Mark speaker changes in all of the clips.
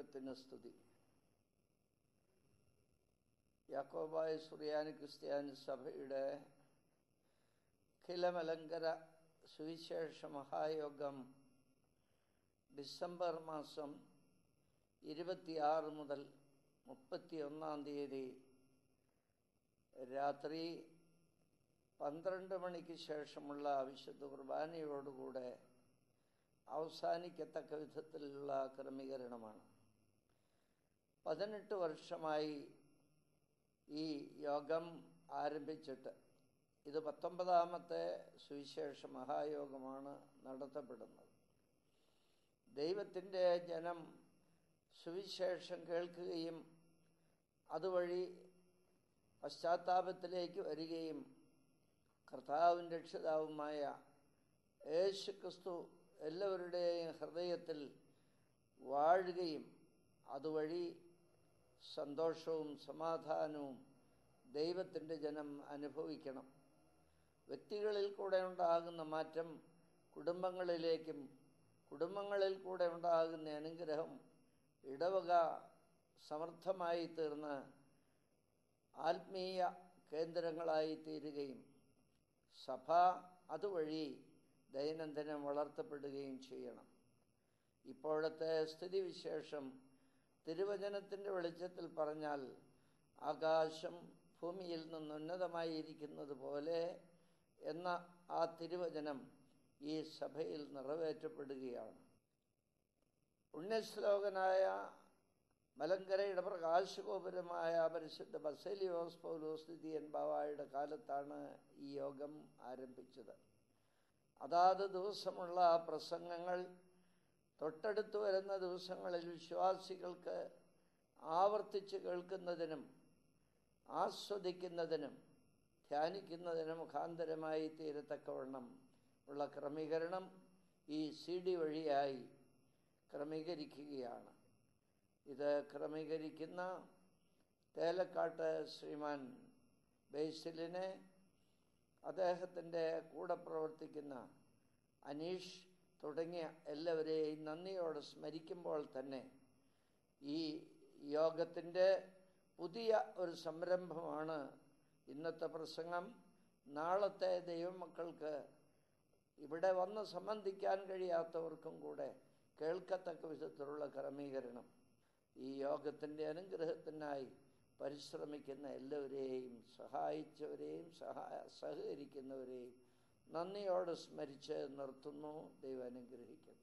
Speaker 1: ദൈവത്തിന് സ്തുതി യാക്കോബായ സുറിയാനി ക്രിസ്ത്യാനി സഭയുടെ അഖിലമലങ്കര സുവിശേഷ മഹായോഗം ഡിസംബർ മാസം ഇരുപത്തിയാറ് മുതൽ മുപ്പത്തിയൊന്നാം തീയതി രാത്രി പന്ത്രണ്ട് മണിക്ക് ശേഷമുള്ള വിശുദ്ധ കുർബാനയോടുകൂടെ അവസാനിക്കത്തക്ക വിധത്തിലുള്ള ക്രമീകരണമാണ് പതിനെട്ട് വർഷമായി ഈ യോഗം ആരംഭിച്ചിട്ട് ഇത് പത്തൊമ്പതാമത്തെ സുവിശേഷ മഹായോഗമാണ് നടത്തപ്പെടുന്നത് ദൈവത്തിൻ്റെ ജനം സുവിശേഷം കേൾക്കുകയും അതുവഴി പശ്ചാത്താപത്തിലേക്ക് വരികയും കർത്താവും രക്ഷിതാവുമായ യേശു ക്രിസ്തു എല്ലാവരുടെയും ഹൃദയത്തിൽ വാഴുകയും അതുവഴി സന്തോഷവും സമാധാനവും ദൈവത്തിൻ്റെ ജനം അനുഭവിക്കണം വ്യക്തികളിൽ കൂടെ ഉണ്ടാകുന്ന മാറ്റം കുടുംബങ്ങളിലേക്കും കുടുംബങ്ങളിൽ കൂടെ ഉണ്ടാകുന്ന അനുഗ്രഹം ഇടവക സമർത്ഥമായി തീർന്ന് ആത്മീയ കേന്ദ്രങ്ങളായി തീരുകയും സഭ അതുവഴി ദൈനംദിനം വളർത്തപ്പെടുകയും ചെയ്യണം ഇപ്പോഴത്തെ സ്ഥിതിവിശേഷം തിരുവചനത്തിൻ്റെ വെളിച്ചത്തിൽ പറഞ്ഞാൽ ആകാശം ഭൂമിയിൽ നിന്ന് ഉന്നതമായിരിക്കുന്നത് പോലെ എന്ന ആ തിരുവചനം ഈ സഭയിൽ നിറവേറ്റപ്പെടുകയാണ് പുണ്യശ്ലോകനായ മലങ്കരയുടെ പ്രകാശഗോപുരമായ പരിശുദ്ധ ബസേലിയോസ് പൗലോസ് സ്ഥിതിയൻ ബാവായുടെ കാലത്താണ് ഈ യോഗം ആരംഭിച്ചത് അതാത് ദിവസമുള്ള പ്രസംഗങ്ങൾ തൊട്ടടുത്ത് വരുന്ന ദിവസങ്ങളിൽ വിശ്വാസികൾക്ക് ആവർത്തിച്ച് കേൾക്കുന്നതിനും ആസ്വദിക്കുന്നതിനും ധ്യാനിക്കുന്നതിനും മുഖാന്തരമായി തീരത്തക്കവണ്ണം ഉള്ള ക്രമീകരണം ഈ സി ഡി വഴിയായി ക്രമീകരിക്കുകയാണ് ഇത് ക്രമീകരിക്കുന്ന തേലക്കാട്ട് ശ്രീമാൻ ബേസിലിനെ അദ്ദേഹത്തിൻ്റെ കൂടെ പ്രവർത്തിക്കുന്ന അനീഷ് തുടങ്ങിയ എല്ലാവരെയും നന്ദിയോടെ സ്മരിക്കുമ്പോൾ തന്നെ ഈ യോഗത്തിൻ്റെ പുതിയ ഒരു സംരംഭമാണ് ഇന്നത്തെ പ്രസംഗം നാളത്തെ ദൈവമക്കൾക്ക് ഇവിടെ വന്ന് സംബന്ധിക്കാൻ കഴിയാത്തവർക്കും കൂടെ കേൾക്കത്തക്ക വിധത്തിലുള്ള ക്രമീകരണം ഈ യോഗത്തിൻ്റെ അനുഗ്രഹത്തിനായി പരിശ്രമിക്കുന്ന എല്ലാവരെയും സഹായിച്ചവരെയും സഹായ സഹകരിക്കുന്നവരെയും നന്ദിയോടെ സ്മരിച്ച് നിർത്തുന്നു ദൈവം അനുഗ്രഹിക്കട്ടെ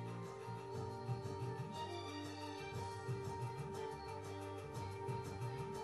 Speaker 2: ും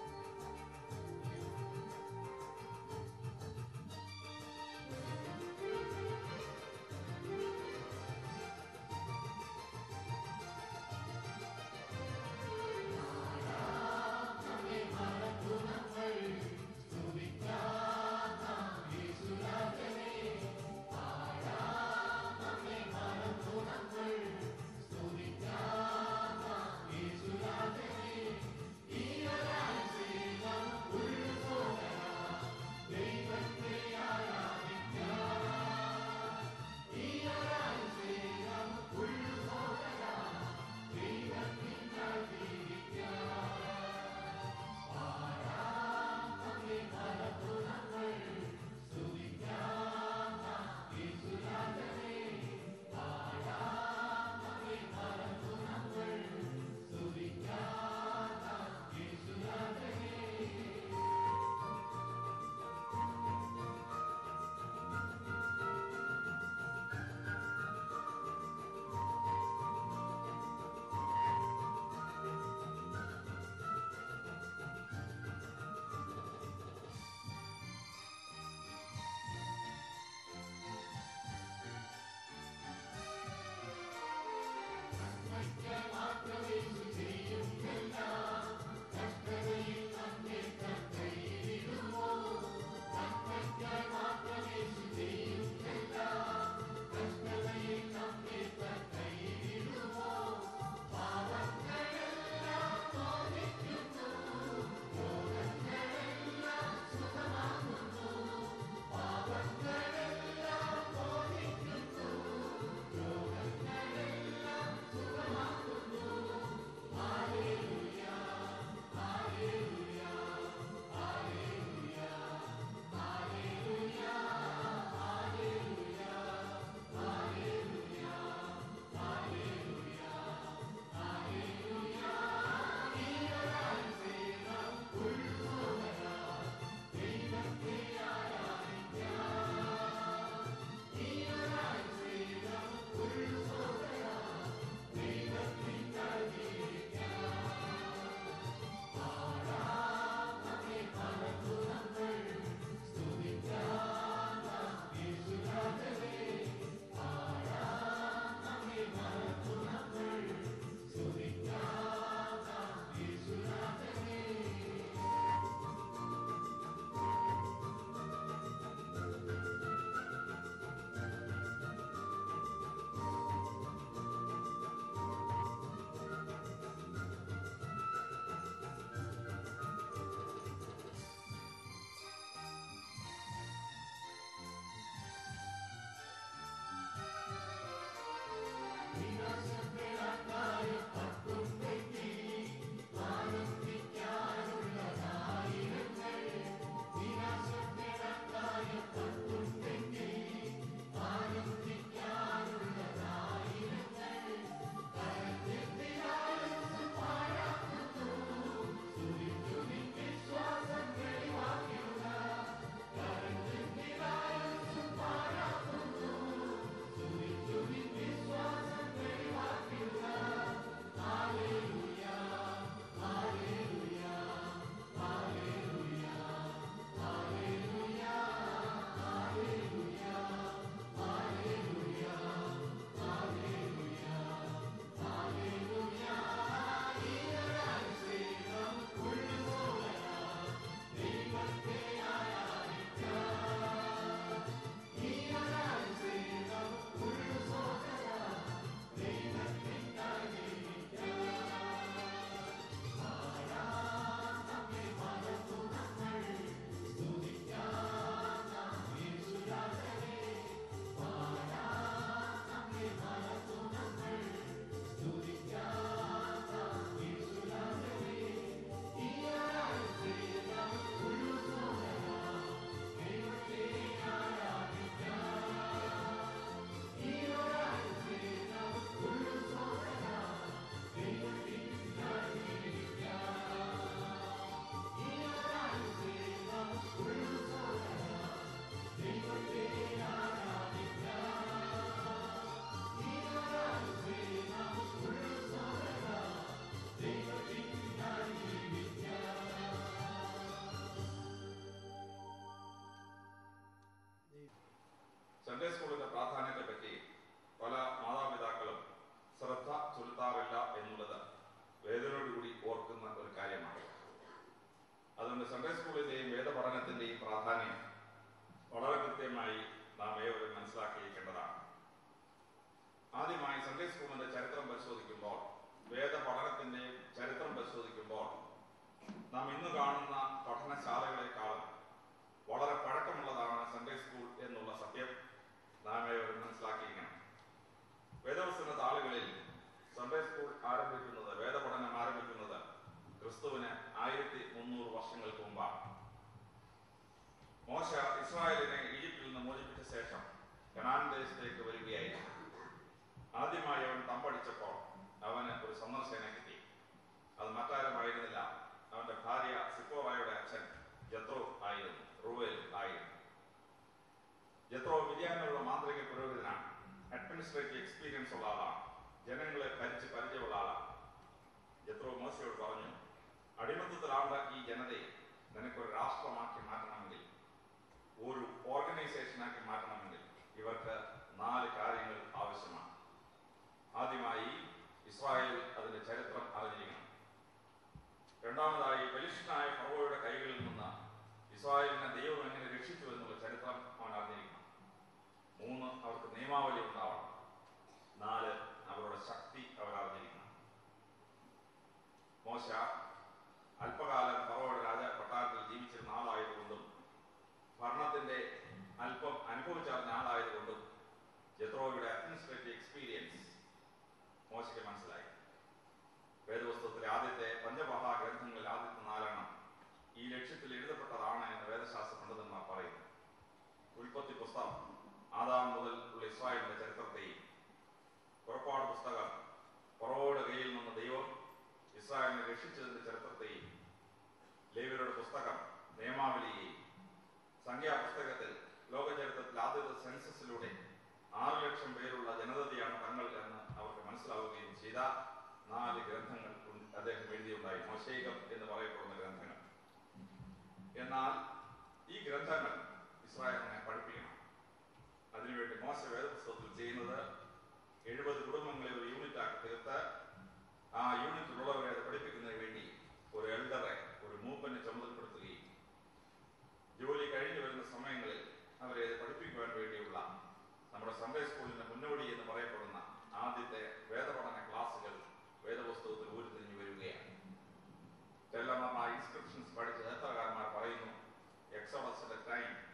Speaker 2: സൺഡേ സ്കൂളിന്റെ പ്രാധാന്യത്തെ പറ്റി പല മാതാപിതാക്കളും ശ്രദ്ധ ചെലുത്താറില്ല എന്നുള്ളത് വേദനയോടുകൂടി ഓർക്കുന്ന ഒരു കാര്യമാണ് അതുകൊണ്ട് സൺഡേ സ്കൂളിന്റെയും വേദപഠനത്തിന്റെയും പ്രാധാന്യം വളരെ കൃത്യമായി നാം ഏവരും മനസ്സിലാക്കിയിരിക്കേണ്ടതാണ് ആദ്യമായി സൺഡേ സ്കൂളിന്റെ ചരിത്രം പരിശോധിക്കുമ്പോൾ വേദപഠനത്തിന്റെ ചരിത്രം പരിശോധിക്കുമ്പോൾ നാം ഇന്ന് കാണുന്ന പഠനശാലകളെക്കാളും വളരെ പഴക്കമുള്ളതാണ് സൺഡേ സ്കൂൾ എന്നുള്ള സത്യം നാം ഏവരും മനസ്സിലാക്കിയിരിക്കണം വേദവസ്തുന്ന താളുകളിൽ സൺഡേ സ്കൂൾ ആരംഭിക്കുന്നത് വേദപഠനം ആരംഭിക്കുന്നത് ക്രിസ്തുവിന് ആയിരത്തി മുന്നൂറ് വർഷങ്ങൾക്ക് മുമ്പാണ് മോശ ഇസ്രായേലിനെ ഈജിപ്തിൽ നിന്ന് മോചിപ്പിച്ച ശേഷം കനാൻ ദേശത്തേക്ക് വരികയായിരുന്നു ആദ്യമായി അവൻ തമ്പടിച്ചപ്പോൾ അവന് ഒരു സന്ദർശനം കിട്ടി അത് മറ്റാരുമായിരുന്നില്ല അവന്റെ ഭാര്യ സിപ്പോറായുടെ അച്ഛൻ ജത്രോ ആയിരുന്നു റൂവേൽ ആയിരുന്നു ജത്രോ വിദ്യാനുള്ള മാന്ത്രിക പുരോഹിതനാണ് അഡ്മിനിസ്ട്രേറ്റീവ് എക്സ്പീരിയൻസ് ഉള്ള ആളാണ് ജനങ്ങളെ ഭരിച്ച് പരിചയമുള്ള ആളാണ് ജത്രോ മോശയോട് പറഞ്ഞു അടിമത്തത്തിലാണ്ട ഈ ജനതയെ നിനക്കൊരു രാഷ്ട്രമാക്കി മാറ്റണമെങ്കിൽ ഒരു ഓർഗനൈസേഷനാക്കി മാറ്റണമെങ്കിൽ ഇവർക്ക് നാല് കാര്യങ്ങൾ ആവശ്യമാണ് ആദ്യമായി ഇസ്രായേൽ അതിന്റെ ചരിത്രം അറിഞ്ഞിരിക്കണം രണ്ടാമതായി ബലിഷ്ഠനായ ഫറവോയുടെ കൈകളിൽ നിന്ന് ഇസ്രായേലിനെ ദൈവം എങ്ങനെ രക്ഷിച്ചു എന്നുള്ള ചരിത്രം അവൻ അറിഞ്ഞിരിക്കണം മൂന്ന് അവർക്ക് നിയമാവലി ഉണ്ടാവണം നാല് അവരുടെ ശക്തി അവർ അറിഞ്ഞിരിക്കണം മോശ അല്പകാലം ഫറവോയുടെ രാജ കൊട്ടാരത്തിൽ ജീവിച്ചിരുന്ന ആളായതുകൊണ്ടും ഭരണത്തിന്റെ അല്പം അനുഭവിച്ചറിഞ്ഞ ആളായതുകൊണ്ടും ജത്രോയുടെ അഡ്മിനിസ്ട്രേറ്റീവ് എക്സ്പീരിയൻസ് മോശയ്ക്ക് മനസ്സിലായി വേദപുസ്തകത്തിലെ ആദ്യത്തെ പഞ്ചമഹാഗ്രന്ഥങ്ങളിൽ ആദ്യത്തെ നാലെണ്ണം ഈ ലക്ഷ്യത്തിൽ എഴുതപ്പെട്ടതാണ് എന്ന് വേദശാസ്ത്ര പണ്ഡിതന്മാർ പറയുന്നു ഉൽപ്പത്തി പുസ്തകം ആദാം മുതൽ ഉള്ള ഇസ്രായേലിന്റെ ചരിത്രത്തെയും പുറപ്പാട് പുസ്തകം പുറവോയുടെ കയ്യിൽ നിന്ന് ദൈവം ഇസ്രായേലിനെ രക്ഷിച്ചതിന്റെ ചരിത്രത്തെയും ലേവിയരുടെ പുസ്തകം നിയമാവലിയെയും സംഖ്യാപുസ്തകത്തിൽ ലോക ചരിത്രത്തിൽ ആദ്യത്തെ സെൻസസിലൂടെ ആറ് ലക്ഷം പേരുള്ള ജനതയാണ് തങ്ങൾ എന്ന് അവർക്ക് മനസ്സിലാവുകയും ചെയ്ത നാല് ഗ്രന്ഥങ്ങൾ ഉൺ- അദ്ദേഹം എഴുതിയുണ്ടായി മൊശൈകം എന്ന് പറയപ്പെടുന്ന ഗ്രന്ഥങ്ങൾ എന്നാൽ ഈ ഗ്രന്ഥങ്ങൾ ഇസ്രായേലിനെ പഠിപ്പിക്കണം അതിനുവേണ്ടി മോശ വേദപുസ്തകത്തിൽ ചെയ്യുന്നത് എഴുപത് കുടുംബങ്ങളെ ഒരു യൂണിറ്റ് ആക്കി തീർത്ത് ആ യൂണിറ്റിലുള്ളവരെ അത് പഠിപ്പിക്കുന്നതിന് വേണ്ടി ഒരു എൽഡറെ ഒരു മൂപ്പനെ ചുമതലപ്പെടുത്തുകയും ജോലി കഴിഞ്ഞു വരുന്ന സമയങ്ങളിൽ അവരെ അത് പഠിപ്പിക്കുവാൻ വേണ്ടിയുള്ള നമ്മുടെ സൺഡേ സ്കൂളിന്റെ മുന്നോടി എന്ന് പറയപ്പെടുന്ന ആദ്യത്തെ വേദപഠന ക്ലാസുകൾ വേദപുസ്തകത്തിൽ ഉരുത്തിരിഞ്ഞു വരികയാണ് ചിലർ ആ ഇൻസ്ക്രിപ്ഷൻസ് പഠിച്ച ചരിത്രകാരന്മാർ പറയുന്നു എക്സോഡസിന്റെ ടൈം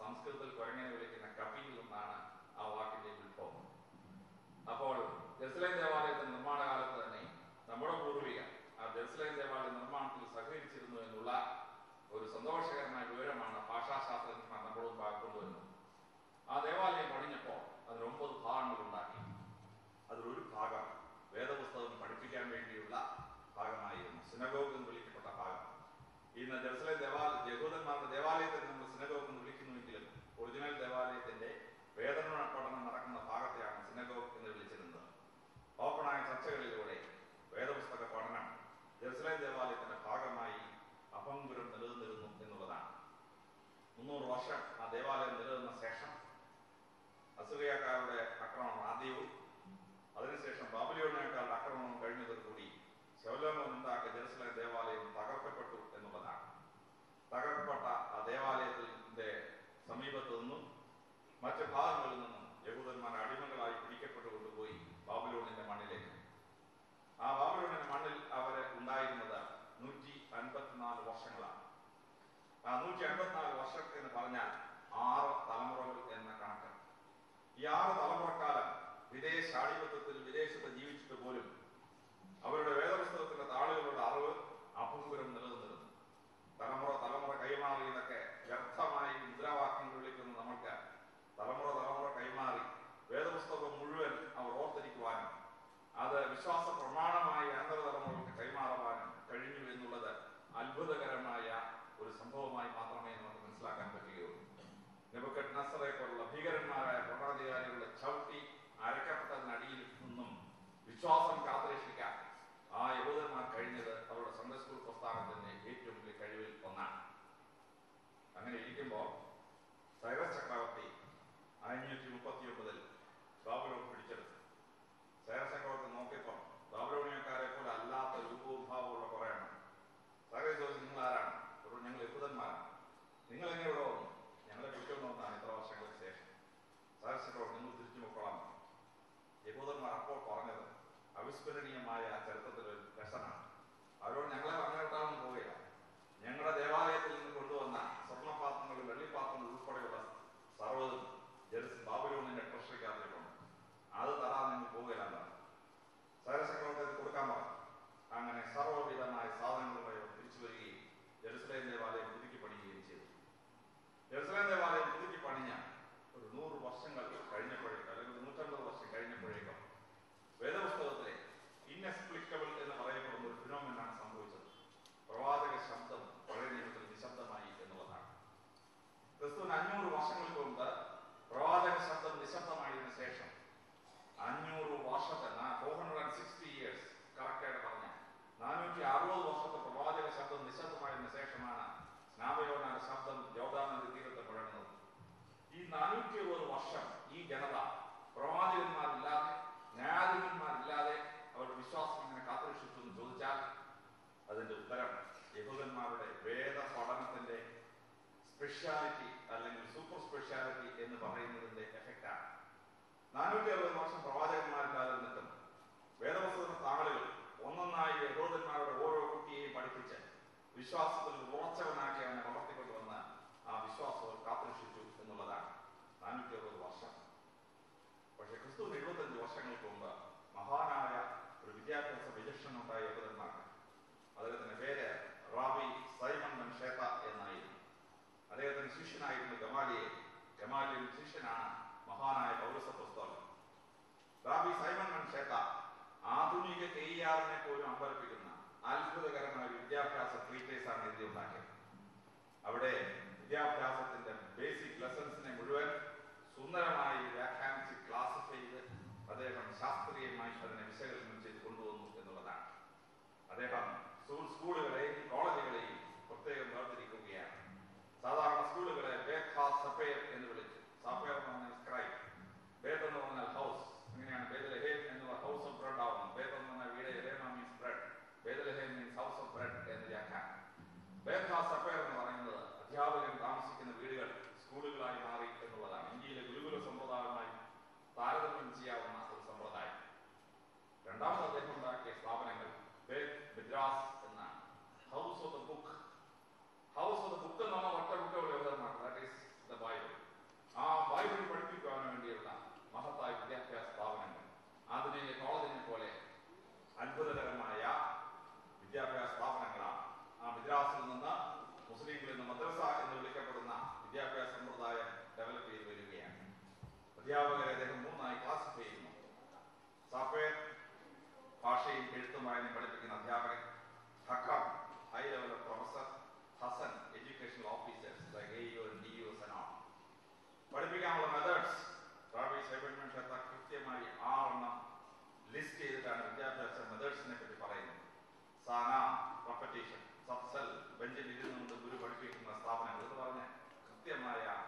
Speaker 2: സംസ്കൃതത്തിൽ കുരങ്ങനെ വിളിക്കുന്ന കപിയിൽ നിന്നാണ് ആ വാക്കിന്റെ ഉത്ഭവം അപ്പോൾ ജെറുസലേം ദേവാലയത്തിന്റെ നിർമ്മാണ കാലത്ത് തന്നെ നമ്മുടെ പൂർവികർ ആ ജെറുസലേം ദേവാലയ നിർമ്മാണത്തിൽ സഹകരിച്ചിരുന്നു എന്നുള്ള ഒരു സന്തോഷകരമായ വിവരമാണ് ഭാഷാശാസ്ത്രജ്ഞന്മാർ നമ്മുടെ മുമ്പാകെ കൊണ്ടുവരുന്നത് ആ ദേവാലയം പണിഞ്ഞപ്പോൾ അതിന് ഒമ്പത് ഭാഗങ്ങൾ ഉണ്ടാക്കി അതിലൊരു ഭാഗം വേദപുസ്തകം പഠിപ്പിക്കാൻ വേണ്ടിയുള്ള ഭാഗമായിരുന്നു സിനഗോഗ് എന്ന് വിളിക്കപ്പെട്ട ഭാഗം ഇന്ന് ജെറുസലേം ദേവാലയ യഹൂദന്മാരുടെ ദേവാലയത്തെ നമ്മൾ സിനഗോഗ് എന്ന് വിളിക്കുന്നുവെങ്കിലും ഒറിജിനൽ ദേവാലയത്തിന്റെ വേദന പഠനം നടക്കുന്ന ഭാഗത്തെയാണ് സിനഗോഗ് എന്ന് വിളിച്ചിരുന്നത് ഓപ്പണായ ചർച്ചകളിലൂടെ വേദപുസ്തക പഠനം ജെറുസലേം ദേവാലയത്തിന്റെ ഭാഗമായി അഭംഗുരം നിലനിന്നിരുന്നു എന്നുള്ളതാണ് മുന്നൂറ് വർഷം ആ ദേവാലയം നിലനിന്ന ശേഷം അസുറിയക്കാരുടെ ആക്രമണം ആദ്യവും അതിനുശേഷം ബാബിലോണിയക്കാരുടെ ആക്രമണം കഴിഞ്ഞതോടുകൂടി ശൗലോമോൻ ഉണ്ടാക്കിയ ജെറുസലേം ദേവാലയം തകർക്കപ്പെട്ടു എന്നുള്ളതാണ് തകർക്കപ്പെട്ട ആ ദേവാലയത്തിന്റെ സമീപത്തു നിന്നും മറ്റ് ഭാഗങ്ങളിൽ നിന്നും യഹൂദന്മാർ അടിമകളായി പിടിക്കപ്പെട്ടു കൊണ്ടുപോയി ബാബിലോണിന്റെ മണ്ണിലേക്ക് ആ ബാബിലോണിന്റെ മണ്ണിൽ അവര് ഉണ്ടായിരുന്നത് നൂറ്റി അൻപത്തിനാല് വർഷങ്ങളാണ് ആ നൂറ്റി അൻപത്തിനാല് വർഷം എന്ന് പറഞ്ഞാൽ ആറ് തലമുറകൾ എന്ന കണക്ക് ഈ ആറ് തലമുറക്കാലം വിദേശാധിപത്യത്തിൽ വിദേശത്ത് ജീവിച്ചിട്ട് പോലും അവരുടെ വേദപുസ്തകത്തിന്റെ താളുകളുടെ അറിവ് അഭംഗുരം നിലനിന്നിരുന്നു തലമുറ തലമുറ കൈമാറി എന്നൊക്കെ വ്യർത്ഥമായി മുദ്രാവാക്യങ്ങൾ വിളിക്കുന്ന നമ്മൾക്ക് തലമുറ തലമുറ കൈമാറി വേദപുസ്തകം മുഴുവൻ അവർ ഓർത്തിരിക്കുവാനും അത് വിശ്വാസ പ്രമാണമായി അനന്തര തലമുറകൾക്ക് കൈമാറുവാനും കഴിഞ്ഞു എന്നുള്ളത് അത്ഭുതകരമായ ഒരു സംഭവമായി മാത്രമേ നമുക്ക് മനസ്സിലാക്കാൻ പറ്റുകയുള്ളൂ നെബുക്കറ്റ് നസറെ പോലുള്ള ഭീകരന്മാരായ ഭരണാധികാരികളുടെ ചവിട്ടി അരക്കപ്പെട്ടതിനടിയിൽ നിന്നും വിശ്വാസം കാത്തുരക്ഷിക്കാൻ ആ യഹൂദന്മാർ കഴിഞ്ഞത് അവരുടെ സൺഡേ സ്കൂൾ പ്രസ്ഥാനത്തിന്റെ ഏറ്റവും വലിയ കഴിവിൽ ഒന്നാണ് അങ്ങനെ ഇരിക്കുമ്പോൾ സൈറസ് ചക്രവർത്തി അഞ്ഞൂറ്റി മുപ്പത്തി ഒമ്പതിൽ ബാബുലോൺ പിടിച്ചെടുത്തു സൈറസ് ചക്രവർത്തി നോക്കിയപ്പോൾ ബാബുലോണിയക്കാരെ പോലെ അല്ലാത്ത രൂപവും ഭാവമുള്ള കുറേ എണ്ണം സൈറസ് ചോദിച്ചു നിങ്ങൾ ആരാണ് അപ്പോൾ ഞങ്ങൾ യഹൂദന്മാരാണ് നിങ്ങൾ എങ്ങനെ ഇവിടെ വന്നു ഞങ്ങളെ വിളിച്ചുകൊണ്ട് വന്നതാണ് ഇത്ര വർഷങ്ങൾക്ക് ശേഷം സൈറസ് ചക്രവർത്തി നിങ്ങൾ തിരിച്ചു പൊക്കോളാം യഹൂദന്മാർ അപ്പോൾ പറഞ്ഞത് അവിസ്മരണീയമായ ചരിത്രത്തിലെ ഒരു രസമാണ് അവരോട് ഞങ്ങളെ പറഞ്ഞിട്ടാണെന്ന് പോവുകയില്ല ഞങ്ങളുടെ ദേവാലയത്തിൽ നിന്ന് കൊണ്ടുവന്ന സ്വർണ്ണപാത്രങ്ങളും വെള്ളിപ്പാത്രങ്ങളും ഉൾപ്പെടെയുള്ള സർവ്വതും ജെറുസ് ബാബുലോണിന്റെ ട്രഷറിക്കകത്തിട്ടുണ്ട് അത് തരാൻ നിങ്ങൾ പോവുകയില്ല സൈറസക്രവർത്തി കൊടുക്കാൻ പറഞ്ഞു അങ്ങനെ സർവ്വവിധമായ സാധനങ്ങളുമായി അവർ തിരിച്ചു വരികയും ജെറുസലേം ദേവാലയം പുതുക്കി പണിയുകയും ചെയ്തു ജെറുസലേം ദേവാലയം പുതുക്കി പണിഞ്ഞ ഒരു നൂറ് വർഷങ്ങൾ കഴിഞ്ഞപ്പോഴേക്കും അല്ലെങ്കിൽ ഒരു നൂറ്റമ്പത് വർഷം കഴിഞ്ഞപ്പോഴേക്കും വേദപുസ്തകത്തിലെ ഇൻഎക്സ്പ്ലിക്കബിൾ എന്ന് പറയപ്പെടുന്ന ഒരു ഫിനോമിനാണ് സംഭവിച്ചത് പ്രവാചക ശബ്ദം പഴയ നിയമത്തിൽ നിശബ്ദമായി എന്നുള്ളതാണ് ക്രിസ്തുവിന് അഞ്ഞൂറ് വർഷങ്ങൾക്ക് മുമ്പ് പ്രവാചക ശബ്ദം നിശബ്ദമായതിനു ശേഷം അഞ്ഞൂറ് വർഷത്തെ four hundred and sixty years കറക്റ്റായിട്ട് പറഞ്ഞ നാനൂറ്റി അറുപത് വർഷത്തെ പ്രവാചക ശബ്ദം നിശബ്ദമായതിനു ശേഷമാണ് സ്നാപയോനാന്റെ ശബ്ദം ജോർദാൻ നദി തീരത്ത് മുഴങ്ങുന്നത് ഈ നാനൂറ്റി അറുപത് വർഷം ഈ ജനത പ്രവാചകന്മാരില്ലാതെ ന്യായാധിപന്മാരില്ലാതെ അവരുടെ വിശ്വാസം എങ്ങനെ കാത്തുരക്ഷിച്ചു എന്ന് ചോദിച്ചാൽ അതിന്റെ ഉത്തരം യഹൂദന്മാരുടെ വേദ പഠനത്തിന്റെ സ്പെഷ്യാലിറ്റി അല്ലെങ്കിൽ സൂപ്പർ സ്പെഷ്യാലിറ്റി എന്ന് പറയുന്നതിന്റെ എഫക്റ്റാണ് നാനൂറ്റി അറുപത് വർഷം പ്രവാചകന്മാരില്ലാതെ നിന്നിട്ടും വേദപുസ്തക താളുകൾ ഒന്നൊന്നായി യഹൂദന്മാരുടെ ഓരോ കുട്ടിയെയും പഠിപ്പിച്ച് വിശ്വാസത്തിൽ ഉറച്ചവനാക്കി അവനെ വളർത്തിക്കൊണ്ടുവന്ന് ആ വിശ്വാസം അവർ കാത്തുരക്ഷിച്ചു എന്നുള്ളതാണ് നാനൂറ്റി അറുപത് വർഷം പക്ഷെ ക്രിസ്തു എഴുപത്തഞ്ച് വർഷങ്ങൾക്ക് മുമ്പ് മഹാനായ ഒരു വിദ്യാഭ്യാസ വിചക്ഷണം ഉണ്ടായ യഹൂദന്മാർക്ക് അദ്ദേഹത്തിന്റെ പേര് റാബി സൈമൺ ബൻ ഷേത്ത എന്നായിരുന്നു അദ്ദേഹത്തിന്റെ ശിഷ്യനായിരുന്നു ഗമാലിയെ ഗമാലിയൻ ശിഷ്യനാണ് മഹാനായ പൗരസ പുസ്തകം റാബി സൈമൺ ബൻ ഷേത്ത ആധുനിക കെയ്യാറിനെ പോലും അമ്പരപ്പിക്കുന്ന അത്ഭുതകരമായ വിദ്യാഭ്യാസ ട്രീറ്റേഴ്സ് ആണ് എഴുതിയുണ്ടാക്കിയത് അവിടെ വിദ്യാഭ്യാസത്തിന്റെ ബേസിക് ലെസൺസിനെ മുഴുവൻ സുന്ദരമായി വ്യാഖ്യാനിച്ച് ക്ലാസിഫൈ ചെയ്ത് അദ്ദേഹം ശാസ്ത്രീയമായി അതിനെ വിശകലനം ചെയ്ത് കൊണ്ടുവന്നു എന്നുള്ളതാണ് അദ്ദേഹം സ്കൂൾ സ്കൂളുകളെയും കോളേജുകളെയും പ്രത്യേകം വേർതിരിക്കുകയാണ് സാധാരണ സ്കൂളുകളെ ബേത്ത് ഹാസ് സഫേർ എന്ന് വിളിച്ചു സഫേർ എന്ന് പറഞ്ഞാൽ സ്ക്രൈബ് ബേത്ത് എന്ന് പറഞ്ഞാൽ ഹൗസ് അങ്ങനെയാണ് ബേദലഹേം എന്നുള്ള ഹൗസ് ഓഫ് ബ്രെഡ് ആവുന്നു ബേത്ത് എന്ന് പറഞ്ഞാൽ വീട് എലേമ means bread Bethlehem means house of bread എന്ന് വ്യാഖ്യാനം ബേത്ത് ഹാസ് സഫേർ എന്ന് പറയുന്നത് അധ്യാപകൻ താമസിക്കുന്ന വീടുകൾ സ്കൂളുകളായി മാറി എന്നുള്ളതാണ് ഇന്ത്യയിലെ ഗുരുകുല സമ്പ്രദായം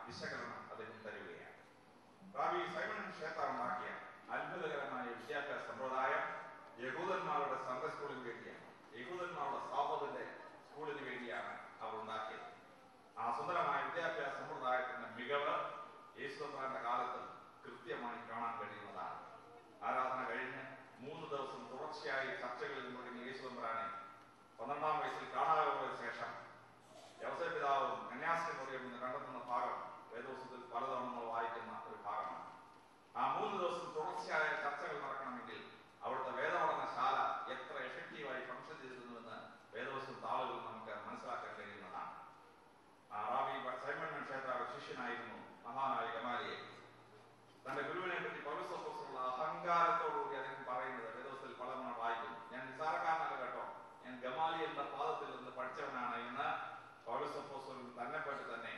Speaker 2: വിശകലനം അദ്ദേഹം തരുകയാണ് റാബി സൈമൺ ക്ഷേത്ര ഉണ്ടാക്കിയ അത്ഭുതകരമായ വിദ്യാഭ്യാസ സമ്പ്രദായം യഹൂദന്മാരുടെ സൺഡേ സ്കൂളിന് വേണ്ടിയാണ് യഹൂദന്മാരുടെ സാപത്തിന്റെ സ്കൂളിന് വേണ്ടിയാണ് അവർ ഉണ്ടാക്കിയത് ആ സുന്ദരമായ വിദ്യാഭ്യാസ സമ്പ്രദായത്തിന്റെ മികവ് യേശുദാന്റെ കാലത്ത് കൃത്യമായി കാണാൻ കഴിയുന്നതാണ് ആരാധന കഴിഞ്ഞ് മൂന്ന് ദിവസം തുടർച്ചയായി ചർച്ചകളിൽ മുടങ്ങിയ യേശുദമ്പരാനെ പന്ത്രണ്ടാം വയസ്സിൽ കാണാതെ പോയ ശേഷം വ്യവസായ പിതാവും കന്യാസ്ത്രീ എന്ന് കണ്ടെത്തുന്ന ഭാഗം വേദോത്സവത്തിൽ പലതവണ നമ്മൾ വായിക്കുന്ന ഒരു ഭാഗമാണ് ആ മൂന്ന് ദിവസം തുടർച്ചയായ ചർച്ചകൾ നടക്കണമെങ്കിൽ അവിടുത്തെ വേദപഠനശാല എത്ര എഫക്റ്റീവായി ഫംഗ്ഷൻ ചെയ്തിരുന്നുവെന്ന് വേദോത്സവ താളുകൾ നമുക്ക് മനസ്സിലാക്കാൻ കഴിയുന്നതാണ് ആ റാബി സൈമൺ ക്ഷേത്ര ശിഷ്യനായിരുന്നു മഹാനായ ഗമാലിയെ തന്റെ ഗുരുവിനെ പറ്റി പൗരസ്വത്തുള്ള അഹങ്കാരത്തോടുകൂടി അദ്ദേഹം പറയുന്നത് വേദോസത്തിൽ പലതവണ വായിക്കുന്നു ഞാൻ നിസാരക്കാരനല്ല കേട്ടോ ഞാൻ ഗമാലിയന്റെ പാദത്തിൽ നിന്ന് പഠിച്ചവനാണ് എന്ന് പൗരസ്വത്തോസ്വൽ തന്നെ പറ്റി തന്നെ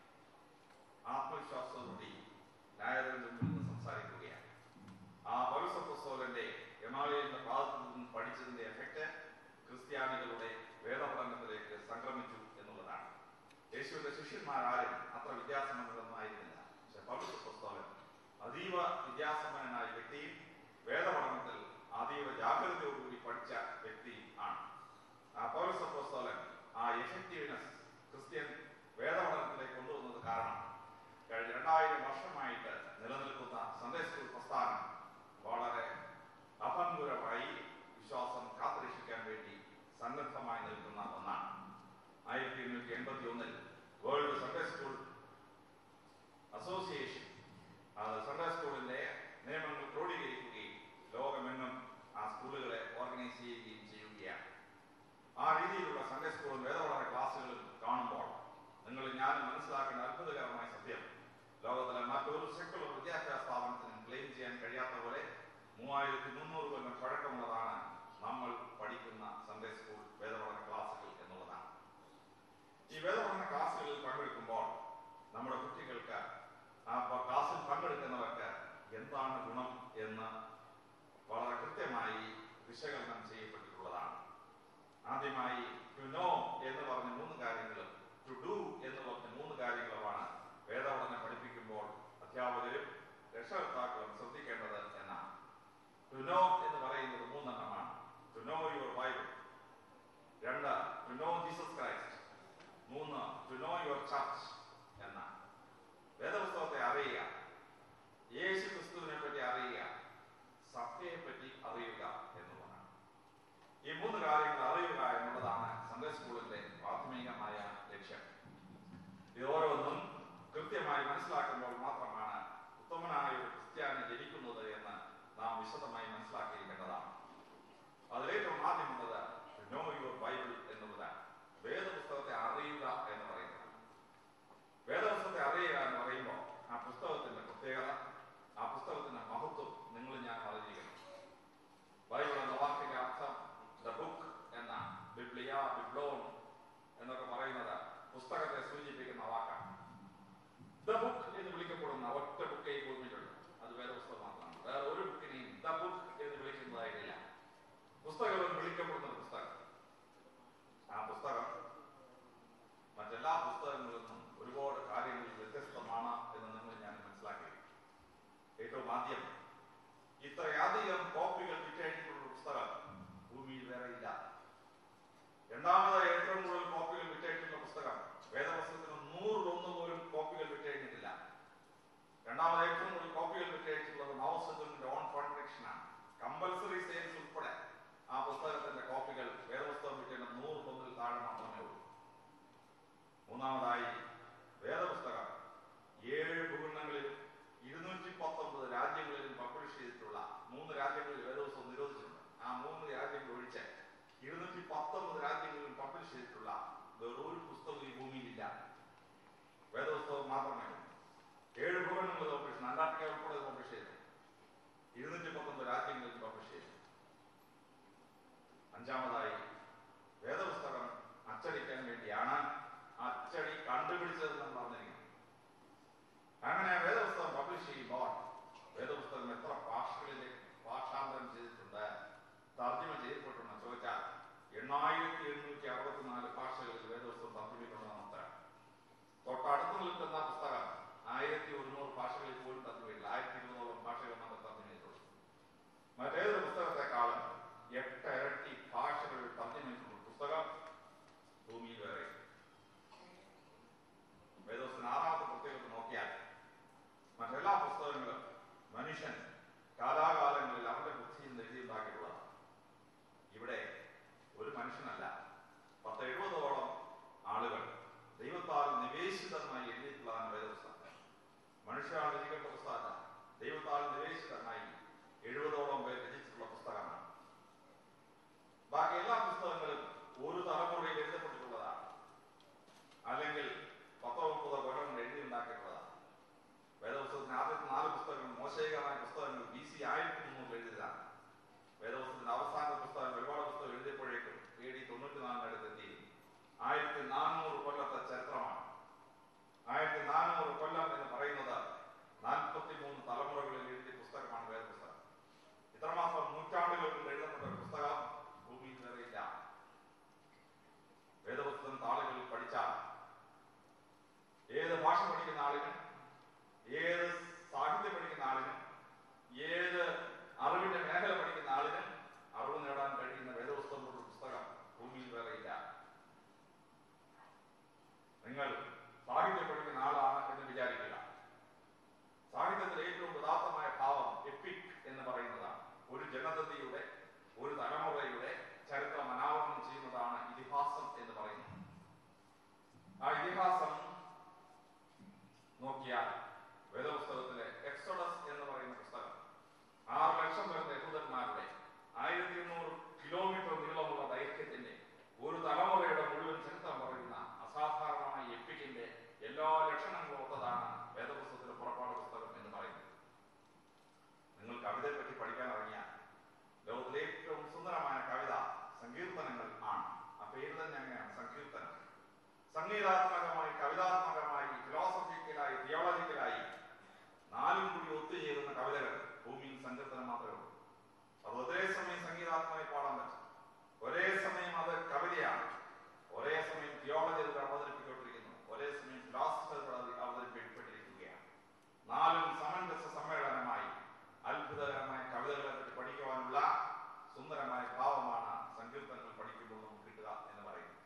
Speaker 2: ആത്മവിശ്വാസത്തോടുകൂടി ന്യായാലയത്തിന്റെ മുമ്പിൽ നിന്ന് സംസാരിക്കുകയാണ് ആ പൗരസ്വത്തോസ്വലിന്റെ ഗമാലിയന്റെ പാദത്തിൽ നിന്ന് പഠിച്ചതിന്റെ എഫക്റ്റ് ക്രിസ്ത്യാനികളുടെ വേദപഠനത്തിലേക്ക് സംക്രമിച്ചു എന്നുള്ളതാണ് യേശുവിന്റെ ശിഷ്യന്മാരാരും അത്ര വിദ്യാസമ്പന്നരൊന്നും ആയിരുന്നില്ല പക്ഷെ പൗരസ്വത്തോലൻ അതീവ വിദ്യാസമ്പന്നനായ വ്യക്തിയും വേദപഠനത്തിൽ അതീവ ജാഗ്രതയോടുകൂടി പഠിച്ച വ്യക്തിയും ആണ് ആ പൗരസപ്പോസ്തോലൻ ആ എഫക്റ്റീവ്നെസ് ക്രിസ്ത്യൻ വേദപഠനത്തിലേക്ക് കൊണ്ടുവന്നത് കാരണം കഴിഞ്ഞ രണ്ടായിരം വർഷമായിട്ട് നിലനിൽക്കുന്ന സൺഡേ സ്കൂൾ പ്രസ്ഥാനം വളരെ അഭംഗുരമായി വിശ്വാസം കാത്തുരക്ഷിക്കാൻ വേണ്ടി സന്നദ്ധമായി നിൽക്കുന്ന ഒന്നാണ് ആയിരത്തി എണ്ണൂറ്റി എൺപത്തി ഒന്നിൽ വേൾഡ് സൺഡേ സ്കൂൾ അസോസിയേഷൻ അത് സൺഡേ സ്കൂളിന്റെ നിയമങ്ങൾ ക്രോഡീകരിക്കുകയും ലോകമെങ്ങും ആ സ്കൂളുകളെ ഓർഗനൈസ് ചെയ്യുകയും ചെയ്യുകയാണ് ആ രീതിയിലുള്ള സൺഡേ സ്കൂളും വേദപഠന ക്ലാസ്സുകളും കാണുമ്പോൾ നിങ്ങൾ ഞാൻ മനസ്സിലാക്കേണ്ട അത്ഭുതകരമായ സത്യം ലോകത്തിലെ മറ്റൊരു സെക്കുലർ വിദ്യാഭ്യാസ സ്ഥാപനത്തിനും ക്ലെയിം ചെയ്യാൻ കഴിയാത്ത പോലെ മൂവായിരത്തി മുന്നൂറ് കൊല്ലം പഴക്കമുള്ളതാണ് നമ്മൾ പഠിക്കുന്ന സൺഡേ സ്കൂൾ വേദപഠന ക്ലാസ്സുകൾ എന്നുള്ളതാണ് ഈ വേദപഠന ക്ലാസ്സുകളിൽ പങ്കെടുക്കുമ്പോൾ നമ്മുടെ കുട്ടികൾക്ക് ആ പ- ക്ലാസ്സിൽ പങ്കെടുക്കുന്നവർക്ക് എന്താണ് ഗുണം എന്ന് വളരെ കൃത്യമായി വിശകലനം ചെയ്യപ്പെട്ടിട്ടുള്ളതാണ് ആദ്യമായി ടു നോ എന്ന് പറഞ്ഞ മൂന്ന് കാര്യങ്ങളും ടു ഡു എന്ന് പറഞ്ഞ മൂന്ന് കാര്യങ്ങളുമാണ് വേദപഠനം പഠിപ്പിക്കുമ്പോൾ അധ്യാപകരും രക്ഷകർത്താക്കളും ശ്രദ്ധിക്കേണ്ടത് എന്നാണ് ടു നോ എന്ന് പറയുന്നത് മൂന്നെണ്ണമാണ് ടു നോ യുവർ ബൈബിൾ രണ്ട് ടു നോ ജീസസ് ക്രൈസ്റ്റ് മൂന്ന് ടു നോ യുവർ ചർച്ച് എന്നാണ് വേദപുസ്തകത്തെ അറിയുക യേശു ക്രിസ്തുവിനെ പറ്റി അറിയുക സഭയെ പറ്റി അറിയുക എന്നുള്ളതാണ് ഈ മൂന്ന് കാര്യങ്ങൾ അറിയുക എന്നുള്ളതാണ് സൺഡേ സ്കൂളിന്റെ പ്രാഥമികമായ ലക്ഷ്യം ഇത് ഓരോന്നും കൃത്യമായി മനസ്സിലാക്കുമ്പോൾ മാത്രമാണ് ഉത്തമനായ ഒരു ക്രിസ്ത്യാനി ജനിക്കുന്നത് എന്ന് നാം വിശദമായി മനസ്സിലാക്കിയിരിക്കേണ്ടതാണ് അതിലേറ്റവും ആദ്യമുള്ളത് നോ യുവർ ബൈബിൾ എന്നുള്ളതാണ് വേദപുസ്തകത്തെ അറിയുക എന്ന് പറയുന്നത് വേദപുസ്തകത്തെ അറിയുക എന്ന് പറയുമ്പോൾ ആ പുസ്തകത്തിന്റെ പ്രത്യേകത ആ പുസ്തകത്തിന്റെ മഹത്വം നിങ്ങൾ ഞാൻ അറിഞ്ഞിരിക്കണം ബൈബിൾ എന്ന വാക്കിന്റെ അർത്ഥം ദ ബുക്ക് എന്ന ബിബ്ലിയ ബിബ്ലോൺ എന്നൊക്കെ പറയുന്നത് പുസ്തകത്തെ സൂചിപ്പിക്കുന്ന വാക്കാണ് ദ ബുക്ക് എന്ന് വിളിക്കപ്പെടുന്ന ഒറ്റ ബുക്കേ ഈ ഭൂമിയിലുള്ളൂ അത് വേദപുസ്തകം മാത്രമാണ് വേറെ ഒരു ബുക്കിനെയും ദ ബുക്ക് എന്ന് വിളിക്കുന്നതായിട്ടില്ല പുസ്തകം എന്ന് വിളിക്കപ്പെടുന്നത് പഠിക്കുന്ന ആളിനും ഏത് സാഹിത്യം പഠിക്കുന്ന ആളിനും ഏത് അറിവിന്റെ മേഖല പഠിക്കുന്ന ആളിനും അറിവ് നേടാൻ കഴിയുന്ന വേദപുസ്തകം പോലുള്ള പുസ്തകം ഭൂമിയിൽ വേറെ ഇല്ല നിങ്ങൾ സാഹിത്യം പഠിക്കുന്ന ആളാണ് എന്ന് വിചാരിക്കുക സാഹിത്യത്തിൽ ഏറ്റവും ഉദാത്തമായ ഭാവം എപ്പിക് എന്ന് പറയുന്നതാണ് ഒരു ജനതയുടെ ഒരു തലമുറയുടെ ചരിത്രം അനാവരണം ചെയ്യുന്നതാണ് ഇതിഹാസം എന്ന് പറയുന്നത് ആ ഇതിഹാസം നോക്കിയാൽ വേദപുസ്തകത്തിലെ എക്സോഡസ് എന്ന് പറയുന്ന പുസ്തകം ആറ് ലക്ഷം വരുന്ന യഹൂദന്മാരുടെ ആയിരത്തി എണ്ണൂറ് കിലോമീറ്റർ നീളമുള്ള ദൈർഘ്യത്തിന്റെ ഒരു തലമുറയുടെ മുഴുവൻ ചരിത്രം പറയുന്ന അസാധാരണമായ എപ്പിക്കിന്റെ എല്ലാ ലക്ഷണങ്ങളും ഒത്തതാണ് വേദപുസ്തകത്തിലെ പുറപ്പാട് പുസ്തകം എന്ന് പറയുന്നത് നിങ്ങൾ കവിതയെ പറ്റി പഠിക്കാൻ ഇറങ്ങിയാൽ ലോകത്തിലെ ഏറ്റവും സുന്ദരമായ കവിത സങ്കീർത്തനങ്ങൾ ആണ് ആ പേര് തന്നെ അങ്ങനെയാണ് സങ്കീർത്തനം സംഗീതാത്മകമായി കവിതാത്മകമായി ഫിലോസഫിക്കലായി തിയോളജിക്കലായി നാലും കൂടി ഒത്തുചേരുന്ന കവിതകൾ ഭൂമിയിൽ സങ്കീർത്തനം മാത്രമേ ഉള്ളൂ അത് ഒരേ സമയം സംഗീതാത്മകമായി പാടാൻ പറ്റും ഒരേ സമയം അത് കവിതയാണ് ഒരേ സമയം തിയോളജി അതിൽ അവതരിപ്പിക്കപ്പെട്ടിരിക്കുന്നു ഒരേ സമയം ഫിലോസഫി അതിൽ അവതരിപ്പിക്കപ്പെട്ടിരിക്കുകയാണ് നാലും സമഞ്ജസ സമ്മേളനമായി അത്ഭുതകരമായ കവിതകളെ പറ്റി പഠിക്കുവാനുള്ള സുന്ദരമായ ഭാവമാണ് സങ്കീർത്തനങ്ങൾ പഠിക്കുമ്പോൾ നമുക്ക് കിട്ടുക എന്ന് പറയുന്നത്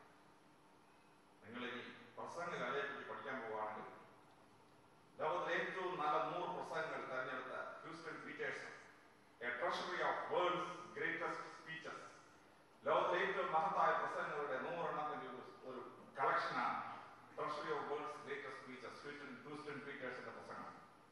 Speaker 2: നിങ്ങൾ ഇനി പ്രസംഗ കലയെപ്പറ്റി പഠിക്കാൻ പോവുകയാണെങ്കിൽ ലോകത്തിലെ ഏറ്റവും നല്ല നൂറ് പ്രസംഗങ്ങൾ തെരഞ്ഞെടുത്ത Houston Peterson a treasury of world's greatest speeches ലോകത്തിലെ ഏറ്റവും മഹത്തായ പ്രസംഗങ്ങളുടെ നൂറെണ്ണത്തിന്റെ ഒരു ഒരു കളക്ഷനാണ് treasury of world's greatest speeches Houston Houston പീറ്റേഴ്സിന്റെ പ്രസംഗം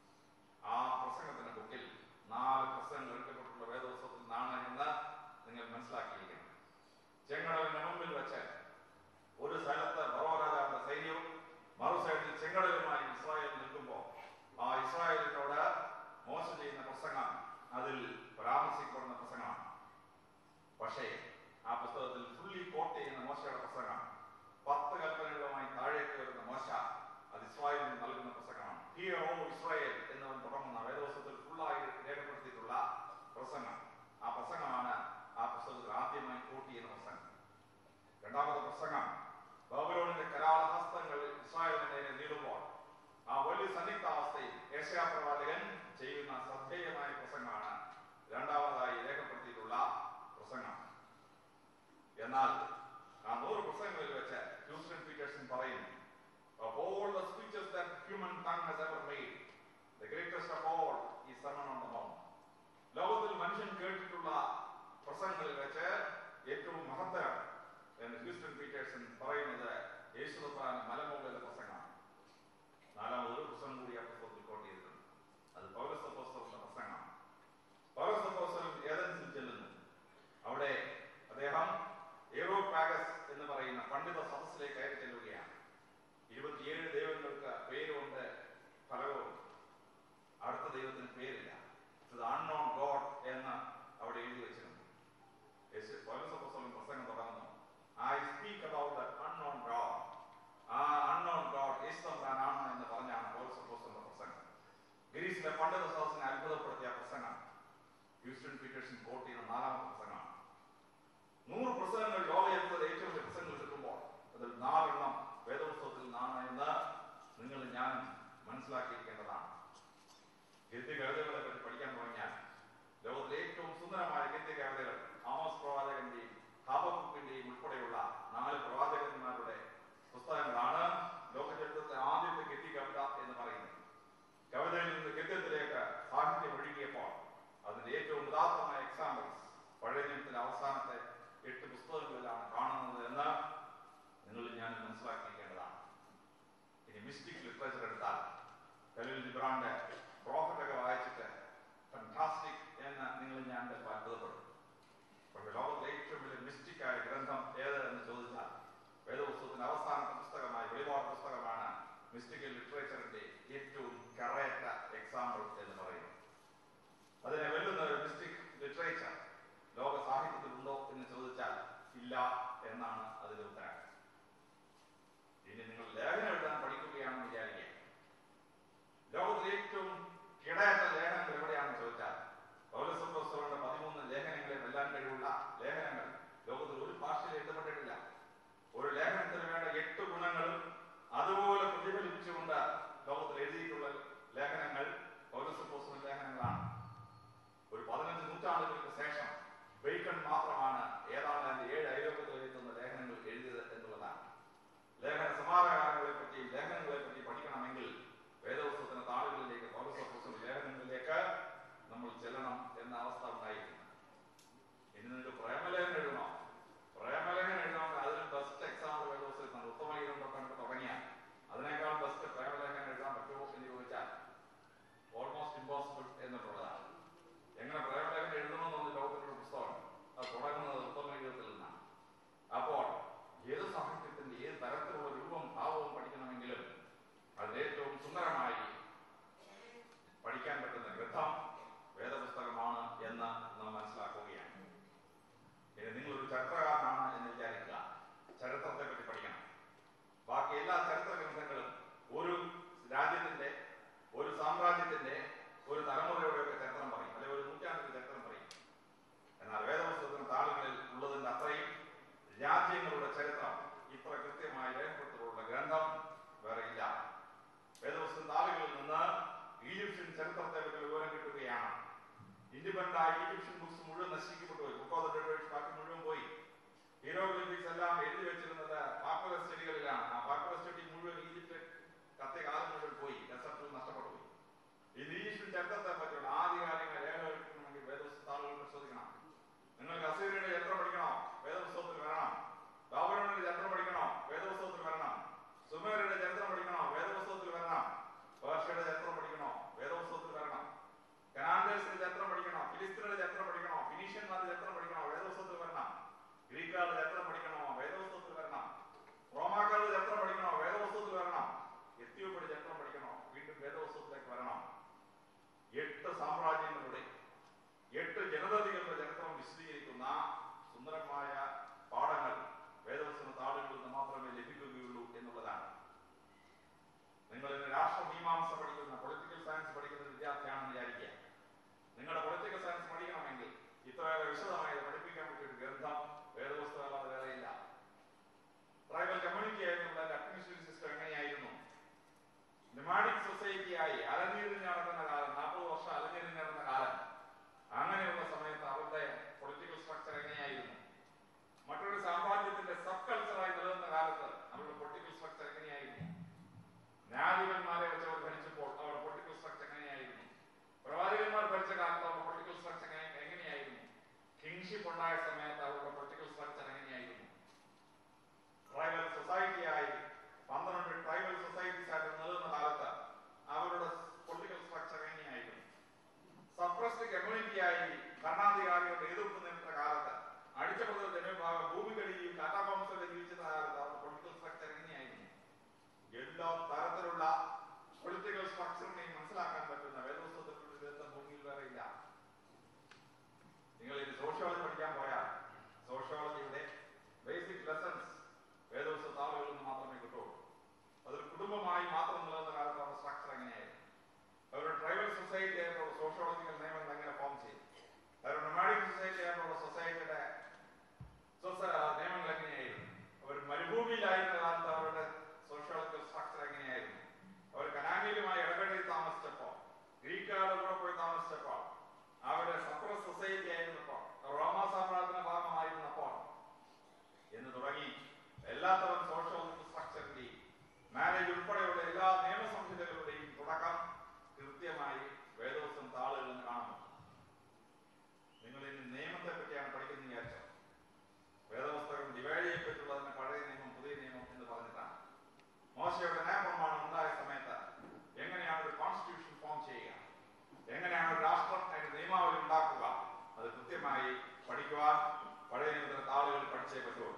Speaker 2: ആ പ്രസംഗത്തിന്റെ ബുക്കിൽ നാല് പ്രസംഗങ്ങൾ എടുക്കപ്പെട്ടുള്ള വേദോത്സവത്തിൽ നിന്നാണ് എന്ന് നിങ്ങൾ മനസ്സിലാക്കിയിരിക്കണം ചെങ്കടലിന്റെ മുമ്പിൽ വെച്ച് ഒരു സ്ഥലത്ത് ഫറോ രാജാവിന്റെ സൈന്യവും മറു സൈഡിൽ ചെങ്കടലുമായി ഇസ്രായേൽ നിൽക്കുമ്പോൾ ആ ഇസ്രായേലിനോട് മോശം ചെയ്യുന്ന പ്രസംഗം അതിൽ പരാമർശിക്കപ്പെടുന്ന പ്രസംഗമാണ് പക്ഷേ ആ പുസ്തകത്തിൽ ഫുള്ളി കോട്ട് ചെയ്യുന്ന മോശയുടെ പ്രസംഗം പത്ത് കൽപ്പനകളുമായി താഴേക്ക് വരുന്ന മോശ അത് ഇസ്രായേലിന് നൽകുന്ന പ്രസംഗമാണ് ഹിയർ ഓ ഇസ്രായേൽ എന്നവൻ തുടങ്ങുന്ന വേദോത്സവത്തിൽ ഫുള്ളായി രേഖപ്പെടുത്തിയിട്ടുള്ള പ്രസംഗം ആ പ്രസംഗമാണ് ആ പുസ്തകത്തിൽ ആദ്യമായി കോട്ട് ചെയ്യുന്ന പ്രസംഗം രണ്ടാമത്തെ പ്രസംഗം ബാബുലോണിന്റെ കരാളഹസ്തങ്ങൾ ഇസ്രായേലിന് നേരെ നീളുമ്പോൾ ആ വലിയ സന്നിഗ്ധാവസ്ഥയിൽ ഏഷ്യാ പ്രവാചകൻ ചെയ്യുന്ന ശ്രദ്ധേയമായ പ്രസംഗമാണ് രണ്ടാമതായി രേഖപ്പെടുത്തിയിട്ടുള്ള പ്രസംഗം എന്നാൽ ആ നൂറ് പ്രസംഗങ്ങളിൽ വെച്ച് ഹ്യൂസ്റ്റൺ പീറ്റേഴ്സൺ പറയുന്നു Of all the speeches that human tongue has ever made, the greatest of all is Sermon on the Mount. ലോകത്തിൽ മനുഷ്യൻ കേട്ടിട്ടുള്ള പ്രസംഗങ്ങളിൽ വെച്ച് ഏറ്റവും മഹത്തരം എന്ന് ഹ്യൂസ്റ്റൺ പീറ്റേഴ്സൺ പറയുന്നത് യേശുദത്താൻ മലമുകളിലെ പ്രസംഗമാണ് നാലാമത് ഒരു പ്രസംഗം കൂടി ആ പുസ്തകത്തിൽ കോട്ട് ചെയ്തിട്ടുണ്ട് അത് പൗരസപ്പോസ്തവന്റെ പ്രസംഗമാണ് പൗരസപ്പോസ്തവൻ ഏതൻസിൽ ചെല്ലുന്നു അവിടെ അദ്ദേഹം ഏറോപാഗസ് എന്ന് പറയുന്ന പണ്ഡിത സദസ്സിലേക്ക് കയറി ചെല്ലുകയാണ് ഇരുപത്തിയേഴ് ദൈവങ്ങൾക്ക് പേരുണ്ട് ഫലവും അടുത്ത ദൈവത്തിന് പേരില്ല ഇത് അൺനോൺ ഗോഡ് എന്ന് അവിടെ എഴുതി വെച്ചിരുന്നു യേശു പൗരസപ്പോസ്തവൻ പ്രസംഗം തുടങ്ങുന്നു I speak about the unknown god ആ അൺനോൺ ഗോഡ് യേശു തമ്പുരാനാണ് എന്ന് പറഞ്ഞാണ് പൗരസപ്പോസ്തവന്റെ പ്രസംഗം ഗ്രീസിലെ പണ്ഡിത സദസ്സിനെ അത്ഭുതപ്പെടുത്തിയ പ്രസംഗം ഹ്യൂസ്റ്റൺ പീറ്റേഴ്സൺ കോട്ട് ചെയ്യുന്ന നാലാമത്തെ പ്രസംഗമാണ് നൂറ് പ്രസംഗങ്ങൾ ലോകചരിത്രത്തിൽ ഏറ്റവും വലിയ പ്രസംഗങ്ങൾ എടുക്കുമ്പോൾ അതിൽ നാലെണ്ണം വേദപുസ്തകത്തിൽ നിന്നാണ് എന്ന് നിങ്ങൾ ഞാൻ മനസ്സിലാക്കിയിരിക്കേണ്ടതാണ് ഗദ്യ കവിതകളെ പറ്റി പഠിക്കാൻ തുടങ്ങിയാൽ ലോകത്തിലെ ഏറ്റവും സുന്ദരമായ ഗദ്യ കവിതകൾ ആമോസ് പ്രവാചകന്റെയും ഹാബക്കുക്കിന്റെയും ഉൾപ്പെടെയുള്ള നാല് പ്രവാചകന്മാരുടെ പുസ്തകങ്ങളാണ് ലോകചരിത്രത്തിലെ ആദ്യത്തെ ഗദ്യ കവിത എന്ന് പറയുന്നത് കവിതയിൽ നിന്ന് ഗദ്യത്തിലേക്ക് സാഹിത്യം ഒഴുകിയപ്പോൾ അതിന്റെ ഏറ്റവും ഉദാത്തമായ എക്സാമ്പിൾസ് പഴയ നിയമത്തിലെ അവസാനത്തെ എട്ട് പുസ്തകങ്ങളിലാണ് കാണുന്നത് എന്ന് നിങ്ങൾ ഞാൻ മനസ്സിലാക്കിയിരിക്കേണ്ടതാണ് ഇനി മിസ്റ്റിക് ലിറ്ററേച്ചർ എടുത്താൽ കലിൽ ജിബ്രാന്റെ പ്രോഫറ്റ് ഒക്കെ വായിച്ചിട്ട് ഫന്റാസ്റ്റിക് എന്ന് നിങ്ങൾ ഞാൻ ചിലപ്പോൾ അത്ഭുതപ്പെടും പക്ഷേ ലോകത്തിലെ ഏറ്റവും വലിയ മിസ്റ്റിക്കായ ഗ്രന്ഥം ഏത് എന്ന് ചോദിച്ചാൽ വേദപുസ്തകത്തിന്റെ അവസാനത്തെ പുസ്തകമായ വെളിപാട് പുസ്തകമാണ് മിസ്റ്റിക്കൽ ലിറ്ററേച്ചറിന്റെ ഏറ്റവും കറയറ്റ എക്സാമ്പിൾ എന്ന് പറയുന്നത് അതിനെ വെല്ലുന്ന ഒരു മിസ്റ്റിക് ലിറ്ററേച്ചർ ലോക സാഹിത്യത്തിൽ ഉണ്ടോ എന്ന് ചോദിച്ചാൽ ഇല്ല എന്നാണ് അതിന്റെ ഉത്തരം ഇനി നിങ്ങൾ ലേഖനം എഴുതാൻ പഠിക്കുകയാണെന്ന് വിചാരിക്കുക ലോകത്തിലെ ഏറ്റവും കിടയറ്റ ലേഖനങ്ങൾ എവിടെയാണെന്ന് ചോദിച്ചാൽ പൗരസംഭവങ്ങളുടെ പതിമൂന്ന് ലേഖനങ്ങളെ വെല്ലാൻ കഴിവുള്ള ലേഖനങ്ങൾ ലോകത്തിൽ ഒരു ഭാഷയിൽ എഴുതപ്പെട്ടിട്ടില്ല ഒരു ലേഖനത്തിന് വേണ്ട എട്ട് ഗുണങ്ങളും അതുപോലെ പ്രതിഫലിപ്പിച്ചുകൊണ്ട് ലോകത്തിൽ ഉണ്ടായ ഈജിപ്ഷ്യൻ ബുക്സ് മുഴുവൻ നശിക്കപ്പെട്ടു പോയി ബുക്ക് ഓഫ് ദ ഡെഡ് ബാക്കി മുഴുവൻ പോയി ഹീറോഗ്ലിഫിക്സ് എല്ലാം എഴുതി വെച്ചിരുന്നത് പാപ്പുലർ സ്റ്റഡികളിലാണ് ആ പാപ്പുലർ സ്റ്റഡി മുഴുവൻ ഈജിപ്ത് കത്തിയ കാലം മുഴുവൻ പോയി ഡെസർട്ടിൽ നഷ്ടപ്പെട്ടു പോയി ഇത് ഈജിപ്ഷ്യൻ ചരിത്രത്തെ പറ്റിയുള്ള ആദ്യകാലങ്ങൾ രേഖപ്പെടുത്തണമെങ്കിൽ വേദപുസ്തകാളുകൾ പരിശോധിക്കണം നിങ്ങൾക്ക് അസീറിയുടെ ചരിത്രം പഠിക്കണോ വേദപുസ്തകത്തിൽ വരണം ബാബുലോണിന്റെ ചരിത്രം പഠിക്കണോ വേദപുസ്തകത്തിൽ വരണം സുമേറിയുടെ ചരിത്രം പഠിക്കണോ വേദപുസ്തകത്തിൽ വരണം പേർഷ്യയുടെ ചരിത്രം പഠിക്കണോ വേദപുസ്തകത്തിൽ വരണം കനാൻഡേഴ്സിന്റെ ചരിത്രം പഠിക്കണോ ഫിലിസ്തീനയുടെ ചരിത്രം പഠിക്കണോ ഫിനീഷ്യന്മാരുടെ ചരിത്രം പഠിക്കണോ വേദപുസ്തകത്തിൽ വരണം ഗ്രീക്കുകാരുടെ ചരിത്രം പഠിക്കണോ വേദപുസ്തകത്തിൽ വരണം റോമാക്കാരുടെ ചരിത്രം പഠിക്കണോ വേദപുസ്തകത്തിൽ വരണം എത്തിയോപ്പിയുടെ ചരിത്രം പഠിക്കണോ വീണ്ടും വേദപുസ്തകത്തിലേക്ക് വരണം എട്ട് സാമ്രാജ്യങ്ങളുടെ എട്ട് ജനതകളുടെ ചരിത്രം വിശദീകരിക്കുന്ന സുന്ദരമായ പാഠങ്ങൾ വേദവസന താളുകളിൽ നിന്ന് മാത്രമേ ലഭിക്കുകയുള്ളൂ എന്നുള്ളതാണ് നിങ്ങൾ ഇന്ന് രാഷ്ട്രമീമാംസ പഠിക്കുന്ന പൊളിറ്റിക്കൽ സയൻസ് പഠിക്കുന്ന വിദ്യാർത്ഥിയാണെന്ന് വിചാരിക്കുക നിങ്ങളുടെ പൊളിറ്റിക്കൽ സയൻസ് പഠിക്കണമെങ്കിൽ ഇത്രയേറെ വിശദമായി പഠിപ്പിക്കാൻ പറ്റിയ ഒരു ഗ്രന്ഥം വേദപുസ്തകമല്ലാതെ വേറെയില്ല ട്രൈബൽ കമ്മ്യൂണിറ്റി ആയിരുന്നുള്ള അഡ്മിനിസ്ട്രേഷൻ സിസ്റ്റം എങ്ങനെയായിരുന്നു നിമാഡിക് സൊസൈറ്റിയായി അലഞ്ഞിരിഞ്ഞ് നടക്കുന്ന കാലം നാൽപ്പത് വർഷം അലഞ്ഞിരിഞ്ഞ് നടന്ന കാലം അങ്ങനെയുള്ള സമയത്ത് അവരുടെ പൊളിറ്റിക്കൽ സ്ട്രക്ചർ എങ്ങനെയായിരുന്നു മറ്റൊരു സാമ്രാജ്യത്തിന്റെ സബ് കൾച്ചറായി നിലനിന്ന കാലത്ത് അവരുടെ പൊളിറ്റിക്കൽ സ്ട്രക്ചർ എങ്ങനെയായിരുന്നു ന്യായാധിപന്മാരെ വെച്ച് അവർ ഭരിച്ചപ്പോൾ അവരുടെ പൊളിറ്റിക്കൽ സ്ട്രക്ചർ എങ്ങനെയായിരുന്നു പ്രവാചകന്മാർ ഭരിച്ച കാലത്ത് അവരുടെ പൊളിറ്റിക്കൽ സ്ട്രക്ചർ എങ്ങനെയായിരുന്നു കിങ്ഷിപ്പ് ഉണ്ടായ സമയത്ത് അവരുടെ പൊളിറ്റിക്കൽ സ്ട്രക്ചർ എങ്ങനെയായിരുന്നു ട്രൈബൽ സൊസൈറ്റിയായി പന്ത്രണ്ട് ട്രൈബൽ സൊസൈറ്റീസ് ആയിട്ട് നിലനിന്ന കാലത്ത് അവരുടെ പൊളിറ്റിക്കൽ സ്ട്രക്ചർ എങ്ങനെയായിരുന്നു സപ്രസ്ഡ് കമ്മ്യൂണിറ്റിയായി ഭരണാധികാരികളുടെ എതിർപ്പ് നേരിട്ട കാലത്ത് അടിച്ചപ്പെടുന്ന ജനവിഭാഗം ഭൂമിക്കടിയും കാറ്റാകോംസൊക്കെ ജീവിച്ചിരുന്ന കാലത്ത് അവരുടെ പൊളിറ്റിക്കൽ സ്ട്രക്ചർ എങ്ങനെയായിരുന്നു എല്ലാ തരത്തിലുള്ള പൊളിറ്റിക്കൽ സ്ട്രക്ചറിനെയും മനസ്സിലാക്കാൻ പറ്റുന്ന വേദപുസ്തകത്തിലുള്ള വിധത്തെ ഭൂമിയിൽ വേറെ ഇല്ല നിങ്ങൾ ഇനി സോഷ്യോളജി പഠിക്കാൻ പോയാൽ സോഷ്യോളജിയുടെ ബേസിക് ലെസൺസ് വേദപുസ്തക താളുകളിൽ നിന്ന് മാത്രമേ കിട്ടുള്ളൂ അതൊരു കുടുംബമായി മാത്രം നിലനിന്ന കാലത്ത് അവരുടെ സ്ട്രക്ചർ എങ്ങനെയായിരുന്നു അവരുടെ ട്രൈബൽ സൊസൈറ്റി ആയിട്ടുള്ള സോഷ്യോളജിക്കൽ നിയമങ്ങൾ എങ്ങനെ ഫോം ചെയ്യും അവരുടെ നൊമാഡിക് സൊസൈറ്റി ആയിട്ടുള്ള സൊസൈറ്റിയുടെ നിയമങ്ങൾ എങ്ങനെയായിരുന്നു അവർ മരുഭൂമിയിലായിരുന്ന കാലത്ത് അവരുടെ സോഷ്യോളജിക്കൽ സ്ട്രക്ചർ എങ്ങനെയായിരുന്നു അവർ കനാനിലുമായി ഇടപെടി താമസിച്ചപ്പോൾ ഗ്രീക്കുകാരുടെ കൂടെ പോയി താമസിച്ചപ്പോൾ അവരുടെ സപ്രസ് സൊസൈറ്റി ആയിരുന്നപ്പോൾ റോമ സാമ്രാജ്യത്തിന്റെ ഭാഗമായിരുന്നപ്പോൾ എന്ന് തുടങ്ങി എല്ലാത്തരം സോഷ്യോളജിക്കൽ സ്ട്രക്ചറിന്റെയും മാരേജ് ഉൾപ്പെടെയുള്ള എല്ലാ നിയമസംഹിതകളുടെയും തുടക്കം കൃത്യമായി വേദോസം താളുകളിൽ നിന്ന് കാണുന്നു നിങ്ങൾ ഇനി നിയമത്തെ പറ്റിയാണ് പഠിക്കുന്നത് വിചാരിച്ചോ വേദപുസ്തകം ഡിവൈഡ് ചെയ്യപ്പെട്ടുള്ളതിന് പഴയ നിയമം പുതിയ നിയമം എന്ന് പറഞ്ഞിട്ടാണ് മോശയുടെ നയപ്രമാണം ഉണ്ടായ സമയത്ത് എങ്ങനെയാണ് ഒരു കോൺസ്റ്റിറ്റ്യൂഷൻ ഫോം ചെയ്യുക എങ്ങനെയാണ് ഒരു രാഷ്ട്രം അതിന്റെ നിയമാവലി ഉണ്ടാക്കുക അത് കൃത്യമായി പഠിക്കുവാൻ പഴയ നിയമത്തിലെ താളുകൾ പഠിച്ചേ പറ്റുള്ളൂ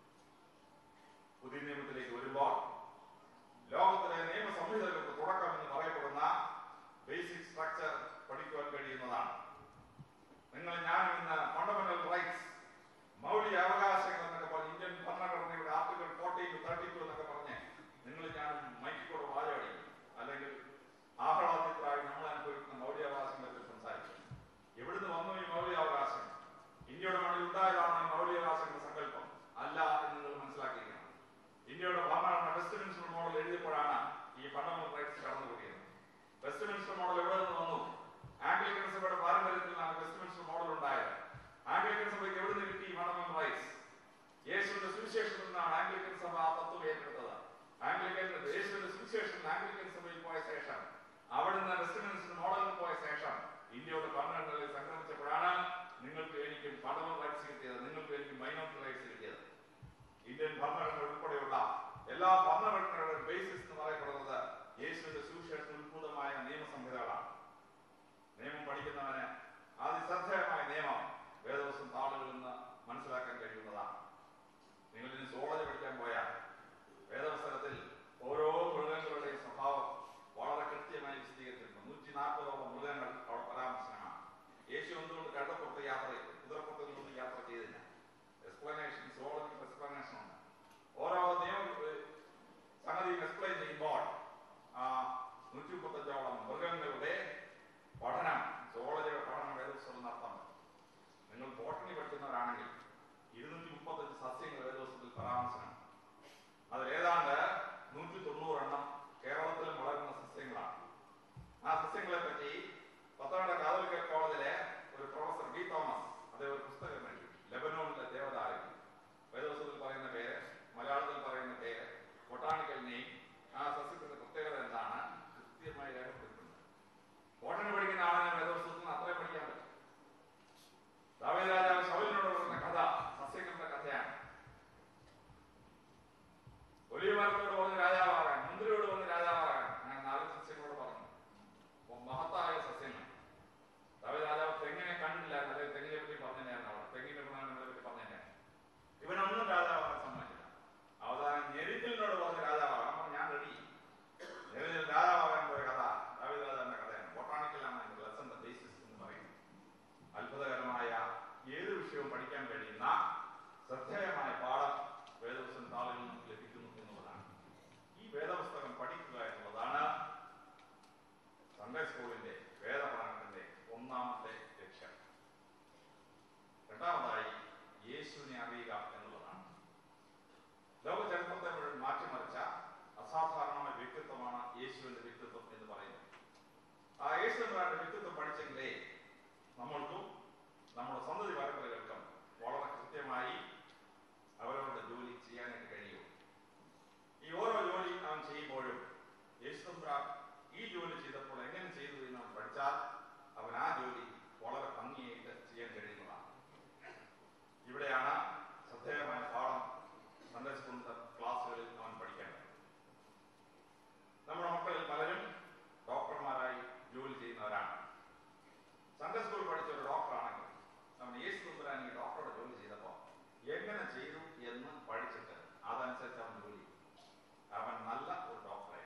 Speaker 2: പുതിയ നിയമത്തിലേക്ക് വരുമ്പോൾ ലോകത്തിലെ നിയമ സംഹിതകൾക്ക് തുടക്കം എന്ന് പറയപ്പെടുന്ന ബേസിക് സ്ട്രക്ചർ പഠിക്കുവാൻ കഴിയുന്നതാണ് നിങ്ങൾ ഞാനും ഇന്ന് ഫണ്ടമെന്റൽ റൈറ്റ്സ് മൗലിക അവകാശങ്ങൾ എന്നൊക്കെ പറഞ്ഞ് ഇന്ത്യൻ ഭരണഘടനയുടെ article fourteen to thirty two എന്നൊക്കെ പറഞ്ഞ് നിങ്ങൾ ഞാനും മൈക്കിക്കൂടെ വാചാടി അല്ലെങ്കിൽ ആഹ്ലാദത്തിലായി നമ്മൾ അനുഭവിക്കുന്ന മൗലികാവകാശങ്ങളെ പറ്റി സംസാരിക്കും എവിടുന്ന് വന്നു ഈ മൗലികാവകാശം ഇന്ത്യയുടെ മണ്ണിൽ ഉണ്ടായതാണ് ഈ മൗലികാവകാശങ്ങളുടെ സങ്കല്പം അല്ല എന്ന് നിങ്ങൾ മനസ്സിലാക്കിയിരിക്കണം ഇന്ത്യയുടെ ഭരണഘടന വെസ്റ്റ് മിനിസ്റ്റർ മോഡൽ എഴുതിയപ്പോഴാണ് ഈ ഫണ്ടമെന്റൽ റൈറ്റ്സ് കടന്നുകൂടിയത് വെസ്റ്റ് മിനിസ്റ്റർ മോഡൽ എവിടെ നിന്ന് വന്നു ആംഗ്ലിക്കൻ സഭയുടെ പാരമ്പര്യത്തിൽ നിന്നാണ് വെസ്റ്റ് മിനിസ്റ്റർ മോഡൽ ഉണ്ടായത് ആംഗ്ലിക്കൻ സഭയ്ക്ക് എവിടെ നിന്ന് കിട്ടി ഫണ്ടമെന്റൽ റൈറ്റ്സ് യേശുവിന്റെ സുവിശേഷത്തിൽ നിന്നാണ് ആംഗ്ലിക്കൻ സഭ ആ തത്വം ഏറ്റെടുത്തത് ആംഗ്ലിക്കൻ യേശുവിന്റെ സുവിശേഷം ആംഗ്ലിക്കൻ സഭയിൽ പോയ ശേഷം അവിടുന്ന് വെസ്റ്റ് മിനിസ്റ്റർ മോഡലിൽ പോയ ശേഷം ഇന്ത്യയുടെ ഭരണഘടനകളിൽ സംക്രമിച്ചപ്പോഴാണ് നിങ്ങൾക്ക് എനിക്കും ഫണ്ടമെന്റൽ റൈറ്റ്സ് കിട്ടിയത് നിങ്ങൾക്ക് എനിക്കും മൈനോറിറ്റി റൈറ്റ്സ് കിട്ടിയത് ഇന്ത്യൻ ഭരണഘടന ഉൾപ്പെടെയുള്ള എല്ലാ ഭരണഘടനകളുടെ ബേസിസ് എന്ന് പറയപ്പെടുന്നത് യേശുവിന്റെ സുവിശേഷം ഉത്ഭൂതമായ നിയമസംഹിതകളാണ് നിയമം പഠിക്കുന്നവന് അതിശ്രദ്ധേയമായ നിയമം വേദവസം താളുകളിൽ നിന്ന് മനസ്സിലാക്കാൻ കഴിയുന്നതാണ് നിങ്ങൾ ഇനി സോളജി പഠിക്കാൻ പോയാൽ വേദപുസ്തകത്തിൽ ഓരോ മൃഗങ്ങളുടെയും സ്വഭാവം വളരെ കൃത്യമായി വിശദീകരിച്ചിട്ടുണ്ട് നൂറ്റി നാൽപ്പതോളം മൃഗങ്ങൾ അവിടെ പരാമർശനമാണ് യേശു എന്തുകൊണ്ട് കഴുതപ്പുറത്ത് യാത്ര ചെയ്തു കുതിരപ്പുറത്ത് നിന്നും യാത്ര ചെയ്തില്ല എക്സ്പ്ലനേഷൻ സോളജിക്കൽ എക്സ്പ്ലനേഷൻ ഉണ്ട് ഓരോ നിയമ യേശുദാന്റെ വ്യക്തിത്വം പഠിച്ചെങ്കിലേ നമ്മൾക്കും നമ്മുടെ സന്തതി പരമ്പരകൾക്കും വളരെ കൃത്യമായി അവരവരുടെ ജോലി ചെയ്യാനായിട്ട് കഴിയും ഈ ഓരോ ജോലി നാം ചെയ്യുമ്പോഴും യേശുദാൻ ഈ ജോലി ചെയ്തപ്പോൾ എങ്ങനെ ചെയ്തു എന്ന് നാം പഠിച്ചാൽ അവൻ ആ ജോലി വളരെ ഭംഗിയായിട്ട് ചെയ്യാൻ കഴിയുന്നതാണ് ഇവിടെയാണ് ശ്രദ്ധേയമായ പാഠം സൺഡേ സ്കൂൾ ക്ലാസ്സുകളിൽ അവൻ പഠിക്കേണ്ടത് നമ്മുടെ മക്കളിൽ പലരും ഡോക്ടർമാരായി ജോലി ചെയ്യുന്നവരാണ് സൺഡേ സ്കൂൾ പഠിച്ച ഒരു ഡോക്ടറാണെങ്കിൽ അവൻ യേശു തുമ്പരാൻ ഈ ഡോക്ടറുടെ ജോലി ചെയ്തപ്പോൾ എങ്ങനെ ചെയ്തു എന്ന് പഠിച്ചിട്ട് അതനുസരിച്ച് അവൻ ജോലി ചെയ്തു. അവൻ നല്ല ഒരു ഡോക്ടറെ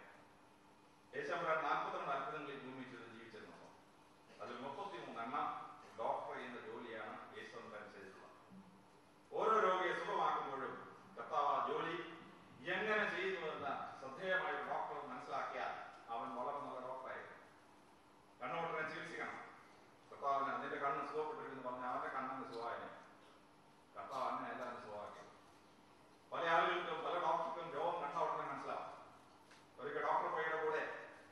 Speaker 2: യേശുരാൻ നാൽപ്പത്തിരണ്ട് അത്ഭുതങ്ങളിൽ ഭൂമി ചെയ്ത് ജീവിച്ചിരുന്നപ്പോൾ അതിൽ മുപ്പത്തി മൂന്നെണ്ണം ഡോക്ടർ ചെയ്യുന്ന ജോലിയാണ് യേശുരാൻ ചെയ്തിട്ടുള്ളത് ഓരോ രോഗിയെ സുഖമാക്കുമ്പോഴും കർത്താവ് ആ ജോലി എങ്ങനെ ചെയ്യുന്നുവെന്ന് ശ്രദ്ധേയമായ ഒരു ഡോക്ടർ മനസ്സിലാക്കിയാൽ അവൻ വളരെ നല്ല ഡോക്ടറായിരിക്കും കണ്ണുകൊണ്ടിനെ ചികിത്സിക്കണം കർത്താവിന് നിന്റെ കണ്ണ് സുഖപ്പെട്ടിരിക്കുന്നു പറഞ്ഞ അവന്റെ കണ്ണിന് സുഖമായി കർത്താവ് അങ്ങനെ എല്ലാം സുഖമാക്കി പല ആളുകൾക്കും പല ഡോക്ടർക്കും രോഗം കണ്ട ഉടനെ മനസ്സിലാവും ഒരിക്കൽ ഡോക്ടർ പയ്യുടെ കൂടെ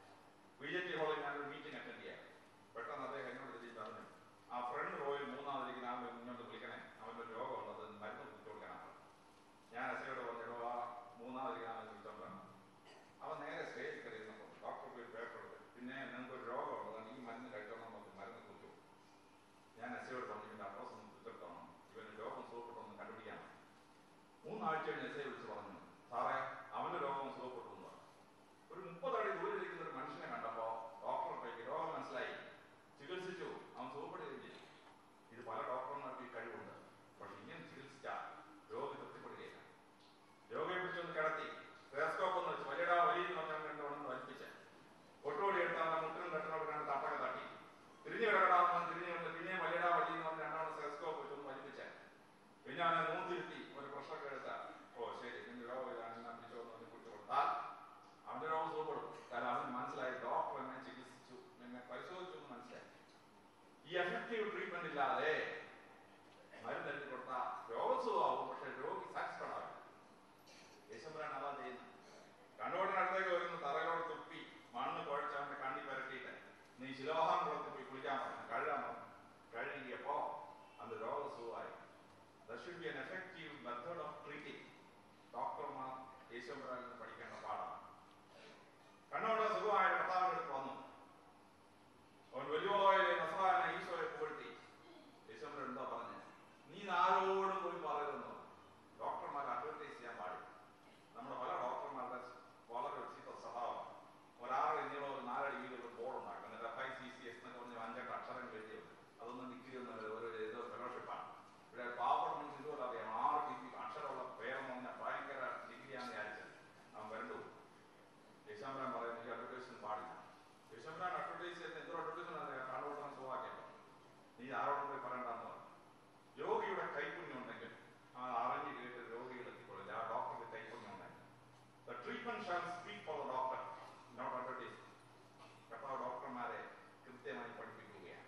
Speaker 2: ബി ജെ ടി ഹാളിൽ ഞാനൊരു മീറ്റിംഗ് അറ്റൻഡ് ചെയ്യാം പെട്ടെന്ന് അദ്ദേഹം എന്നോട് തിരിച്ച് പറഞ്ഞു ആ ഫ്രണ്ട് റോയിൽ മൂന്നാമതിരിക്കുന്ന ആൾ മുന്നോട്ട് വിളിക്കണേ അവൻ്റെ ഒരു രോഗമുണ്ട് അത് മരുന്ന് കുറിച്ച് കൊടുക്കാനാണ് ഞാൻ എസ്ഐയോട് പറഞ്ഞു ആ മൂന്നാമതിരിക്കുന്ന ആളെ വിളിച്ചോണ്ടാണ് അവൻ നേരെ സ്റ്റേജിൽ കയറിയിരുന്നപ്പോൾ ഡോക്ടർ പോയി പേപ്പർ എടുത്ത് പിന്നെ നിങ്ങൾക്ക് ഒരു രോഗമുള്ളത് ഈ മരുന്ന് കഴിച്ചോണം നമുക്ക് മരുന്ന് കുറിച്ചു ഞാൻ എസ്ഐയോട് പറഞ്ഞു ഇതിന്റെ അഡ്രസ് ഒന്ന് കുറിച്ചെടുത്തോണം ഇവന് രോഗം സുഖപ്പെട്ടൊന്ന് കണ്ടുപിടിക്കാൻ മൂന്നാഴ്ച കഴിഞ്ഞ് എസ്ഐ വിളിച്ച് പറഞ്ഞു സാറേ അവന്റെ രോഗം സുഖപ്പെട്ടു എന്ന് പറഞ്ഞു ഒരു മുപ്പതടി ദൂരിലിരിക്കുന്ന ഒരു മനുഷ്യനെ കണ്ടപ്പോ ഡോക്ടർക്ക് രോഗം മനസ്സിലായി ചികിത്സിച്ചു അവൻ സുഖപ്പെടുകയും ചെയ്തു ഇത് പല ഡോക്ടർമാർക്ക് ഈ കഴിവുണ്ട് പക്ഷെ ഇങ്ങനെ ചികിത്സിച്ചാൽ രോഗി തൃപ്തിപ്പെടുകയില്ല രോഗിയെ പിടിച്ചൊന്ന് കിടത്തി സ്റ്റെതസ്കോപ്പ് ഒന്ന് വെച്ച് വലിയ വലിയ നോക്കാൻ കണ്ടുകൊണ്ട് വലിപ്പിച്ച് ഒട്ടുകൂടി എടുത്ത് അവന്റെ മുട്ടിനും കെട്ടിനോട് രണ്ട് തട്ടൊക്കെ തട്ടി തിരിഞ്ഞു കിടക്കടാന്ന് തിരിഞ്ഞു വന്ന് പിന്നെയും വലിയടാ വലിയ എന്ന് പറഞ്ഞ് രണ്ടാമത് സ്റ്റെതസ്കോപ്പ് വെച്ച് ഒന്ന് വലിപ്പിച്ച് പിന്നെ അവനെ നൂത്തിരുത്തി ഒരു പ്രശ്നമൊക്കെ എടുത്ത ഓ ശരി നിന്റെ രോഗം ഇതാണ് ഞാൻ പിടിച്ചോ എന്ന് പറഞ്ഞ് കുറിച്ച് കൊടുത്താൽ അവന്റെ രോഗം സുഖപ്പെടും കാരണം അവന് മനസ്സിലായി ഡോക്ടർ എന്നെ ചികിത്സിച്ചു എന്നെ പരിശോധിച്ചു എന്ന് മനസ്സിലായി ഈ എഫക്റ്റീവ് ട്രീറ്റ്മെന്റ് ഇല്ലാതെ മരുന്ന് എഴുതി കൊടുത്താൽ രോഗം സുഖമാവും പക്ഷെ രോഗി സാറ്റിസ്ഫൈഡ് ആവും യേശുമ്പരാൻ അതാ ചെയ്യുന്നത് കണ്ണോടിനടുത്തേക്ക് വരുന്ന തറകളോട് തുപ്പി മണ്ണ് കുഴച്ച് അവന്റെ കണ്ണി പരട്ടിയിട്ട് നീ ശിലോഹാൻ കുളത്തിൽ പോയി കുളിക്കാൻ പറഞ്ഞു കഴുകാൻ പറഞ്ഞു കഴുകിയപ്പോ അത് രോഗസുഖമായി There should be an effective method of treating. ഡോക്ടർമാർ യേശുമ്പരാനിൽ നിന്ന് പഠിക്കേണ്ട പാഠമാണ് കണ്ണോട് സുഖമായ കർത്താവിന്റെ അടുത്ത് വന്നു അവൻ വലിയ നസറാന ഈശോയെ പുകഴ്ത്തി യേശുമ്പരൻ എന്താ പറഞ്ഞു നീ ഇത് ആരോടും പോയി പറയരുതെന്ന് ഡോക്ടർമാർ അഡ്വർടൈസ് ചെയ്യാൻ പാടില്ല നമ്മുടെ പല ഡോക്ടർമാരുടെ വളരെ ചീത്ത സ്വഭാവം ഒരാറ് നീളം ഒരു നാലടി വീതിയുള്ള ബോർഡ് ഉണ്ടാക്കും എന്നിട്ട് F I C C S എന്നൊക്കെ പറഞ്ഞ അഞ്ചെട്ട് അക്ഷരങ്ങൾ എഴുതിയത് അതൊന്നും നിൽക്കുന്ന ഒരു ഏതോ ഫെലോഷിപ്പാണ് ഇവിടെ പാവപ്പെട്ട മനുഷ്യൻ ഇതുപോലെ അറിയാം ആറ് ഡിഗ്രി അക്ഷരമുള്ള പേരെന്ന് പറഞ്ഞാൽ ഭയങ്കര ഡിഗ്രിയാണെന്ന് വിചാരിച്ചത് അവൻ വരണ്ടു യേശാമ്പരാൻ പറയുന്നത് എനിക്ക് അഡ്വർടൈസ്മെന്റ് പാടില്ല യേശാമ്പരാൻ അഡ്വർടൈസ് ചെയ്യുന്ന എന്തോ അഡ്വർടൈസ്മെന്റ് അറിയാം കണ്ടുകൊണ്ടാണ് സുഖമാക്കിയല്ലോ നീ ആരോടും പോയി പറയണ്ടെന്ന് പറഞ്ഞു രോഗിയുടെ കൈപ്പുണ്യം ഉണ്ടെങ്കിൽ ആ അറിഞ്ഞു കേട്ട് രോഗികൾ എത്തിക്കൊള്ളില്ല ആ ഡോക്ടർക്ക് കൈപ്പുണ്യം ഉണ്ടെങ്കിൽ The treatment shall speak for the doctor, not advertise. കർത്താവ് ഡോക്ടർമാരെ കൃത്യമായി പഠിപ്പിക്കുകയാണ്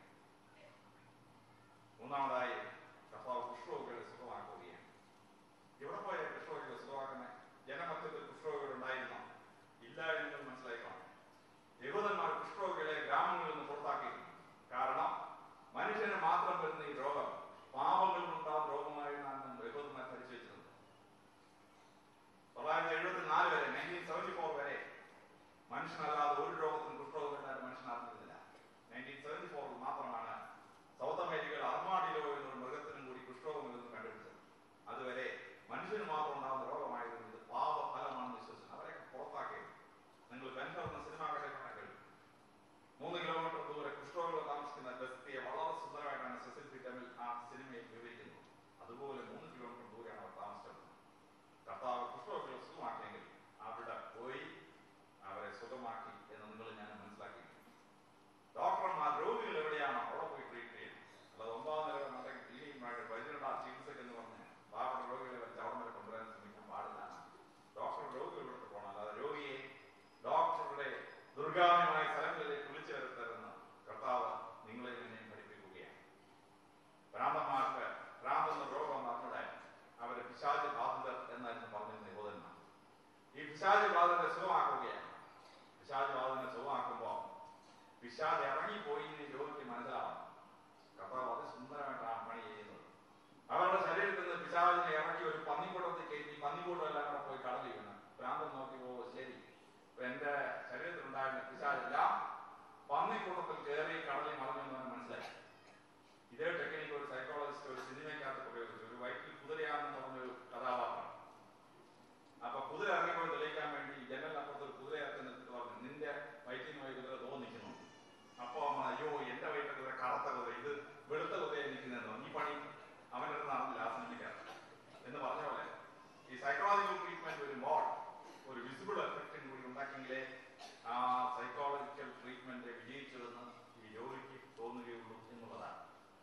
Speaker 2: മൂന്നാമതായി കർത്താവ് കുഷ്ഠരോഗികളെ സുഖമാക്കുകയാണ് എവിടെ പോയ കുഷ്ഠരോഗികളെ സുഖമാക്കുന്നത് ജനമധ്യത്തിൽ കുഷ്ഠരോഗികൾ ഉണ്ടായിരുന്നോ ഇല്ല എന്ന് നിങ്ങൾ മനസ്സിലാക്കണം യഹൂദന്മാർ കുഷ്ഠരോഗികളെ ഗ്രാമങ്ങളിൽ നിന്ന് പുറത്താക്കിയിരുന്നു കാരണം മനുഷ്യന് മാത്രം വരുന്ന ഈ രോഗം പാപങ്ങളിൽ നിന്നുണ്ടാകുന്ന രോഗമായിരുന്നാണ് യഹൂദന്മാർ ധരിച്ചു വെച്ചിരുന്നത് തൊള്ളായിരത്തി എഴുപത്തി നാല് വരെ നയൻറ്റീൻ സെവന്റി ഫോർ വരെ മനുഷ്യനല്ലാതെ ഒരു രോഗത്തിനും കുഷ്ഠരോഗം ഉണ്ടായിട്ട് മനുഷ്യൻ അറിഞ്ഞിരുന്നില്ല നയൻറ്റീൻ സെവന്റി ഫോറിൽ മാത്രമാണ് സൗത്ത് അമേരിക്കയിൽ അർമാഡിലോ എന്നൊരു മൃഗത്തിനും കൂടി കുഷ്ഠരോഗം ഇല്ലെന്ന് കണ്ടുപിടിച്ചത് അതുവരെ മനുഷ്യന് മാത്രം ഉണ്ടാകുന്ന രോഗമായിരുന്നു ഇത് പാപഫലമാണെന്ന് വിശ്വസിച്ചു അവരെയൊക്കെ പുറത്താക്കി നിങ്ങൾ ബെൻഹർ എന്ന സിനിമ കണ്ടിട്ടുണ്ടെങ്കിൽ മൂന്ന് കിലോമീറ്റർ ദൂരെ കുഷ്ഠരോഗികൾ താമസിക്കുന്ന വ്യക്തിയെ വളരെ സുന്ദരമായിട്ടാണ് സെസിൽ പി ടെമിൽ ആ സിനിമയിൽ വിവരിക്കുന്നത് അതുപോലെ മൂന്ന് കിലോമീറ്റർ ദൂരെയാണ് അവർ താമസിച്ചത് കർത്താവ് കുഷ്ഠരോഗികളെ സുഖമാക്കിയെങ്കിൽ അവിടെ പോയി അവരെ സുഖമാക്കി എന്ന് നിങ്ങൾ ഞാൻ മനസ്സിലാക്കി ഡോക്ടർമാർ രോഗികൾ എവിടെയാണോ അവിടെ പോയി ട്രീറ്റ് ചെയ്യും അല്ലാതെ ഒമ്പതാം നില നല്ല ക്ലീനിങ്ങുമായിട്ട് വൈദ്യുത ചികിത്സയ്ക്ക് എന്ന് പറഞ്ഞ് പാവപ്പെട്ട രോഗികളെ വെച്ച് അവിടെ വരെ കൊണ്ടുവരാൻ ശ്രമിക്കാൻ പാടില്ല ഡോക്ടർ രോഗികളുടെ പോകണം അല്ലാതെ രോഗിയെ ഡോക്ടറുടെ ദുർഗാമയമായ സ്ഥലങ്ങളിലേക്ക് വിളിച്ചു വരുത്തരുന്ന് കർത്താവ് നിങ്ങളെ എന്നെ പഠിപ്പിക്കുകയാണ് ഭ്രാന്തന്മാർക്ക് ഭ്രാന്തെന്ന രോഗം അറിഞ്ഞൂടെ അവരെ പിശാച് ബാധിതർ എന്നായിരുന്നു പറഞ്ഞിരുന്ന യഹൂദന്മാർ ഈ പിശാച് ബാധിതരെ സുഖമാക്കുകയാണ് പിശാച് ബാധിതനെ സുഖമാക്കുമ്പോൾ പിശാജ് ഇറങ്ങിപ്പോയി എന്ന് രോഗിക്ക് മനസ്സിലാവും കർത്താവ് അതിസുന്ദരമായിട്ട് ആ പണി ചെയ്യുന്നത് അവരുടെ ശരീരത്തിൽ നിന്ന് പിശാചിനെ ഇറക്കി ഒരു പന്നിക്കൂട്ടത്തിൽ കയറ്റി പന്നിക്കൂട്ടം എല്ലാം കൂടെ പോയി കടലിൽ വീണ് ഭ്രാന്തൻ നോക്കി ഓ ശരി ഇപ്പൊ എന്റെ ശരീരത്തിലുണ്ടായിരുന്ന പിശാചെല്ലാം പന്നിക്കൂട്ടത്തിൽ കയറി കടലിൽ മറഞ്ഞു എന്ന് അവന് മനസ്സിലായി ഇതേ ടെക്നിക്ക് ഒരു സൈക്കോളജിസ്റ്റ് ഒരു സിനിമയ്ക്കകത്ത് ഉപയോഗിച്ചു ഒരു വയറ്റിൽ കുതിരയാണെന്ന് പറഞ്ഞൊരു കഥാപാത്രം അപ്പൊ കുതിര ഇറങ്ങിപ്പോയി തെളിയിക്കാൻ വേണ്ടി ജനലിനപ്പുറത്ത് ഒരു കുതിര ഇറക്കി നിർത്തിട്ട് പറഞ്ഞു നിന്റെ വയറ്റിൽ നിന്ന് പോയി കുതിര തോന്നിക്കുന്നു അപ്പൊ അവൻ അയ്യോ എന്റെ വയറ്റിൽ കുതിര കറുത്ത കുതിര ഇത് വെളുത്ത കുതിര നിൽക്കുന്നതെന്നോ ഈ പണി അവനത് നടന്നില്ല ആ സിനിമയ്ക്കകത്ത് എന്ന് പറഞ്ഞ പോലെ ഈ സൈക്കോളജിക്കൽ ട്രീറ്റ്മെന്റ് വരുമ്പോൾ ഒരു വിസിബിൾ എഫക്റ്റും കൂടി ഉണ്ടാക്കിയെങ്കിലേ ആ സൈക്കോളജിക്കൽ ട്രീറ്റ്മെന്റ് വിജയിച്ചതെന്ന് ഈ രോഗിക്ക് തോന്നുകയുള്ളൂ എന്നുള്ളതാണ്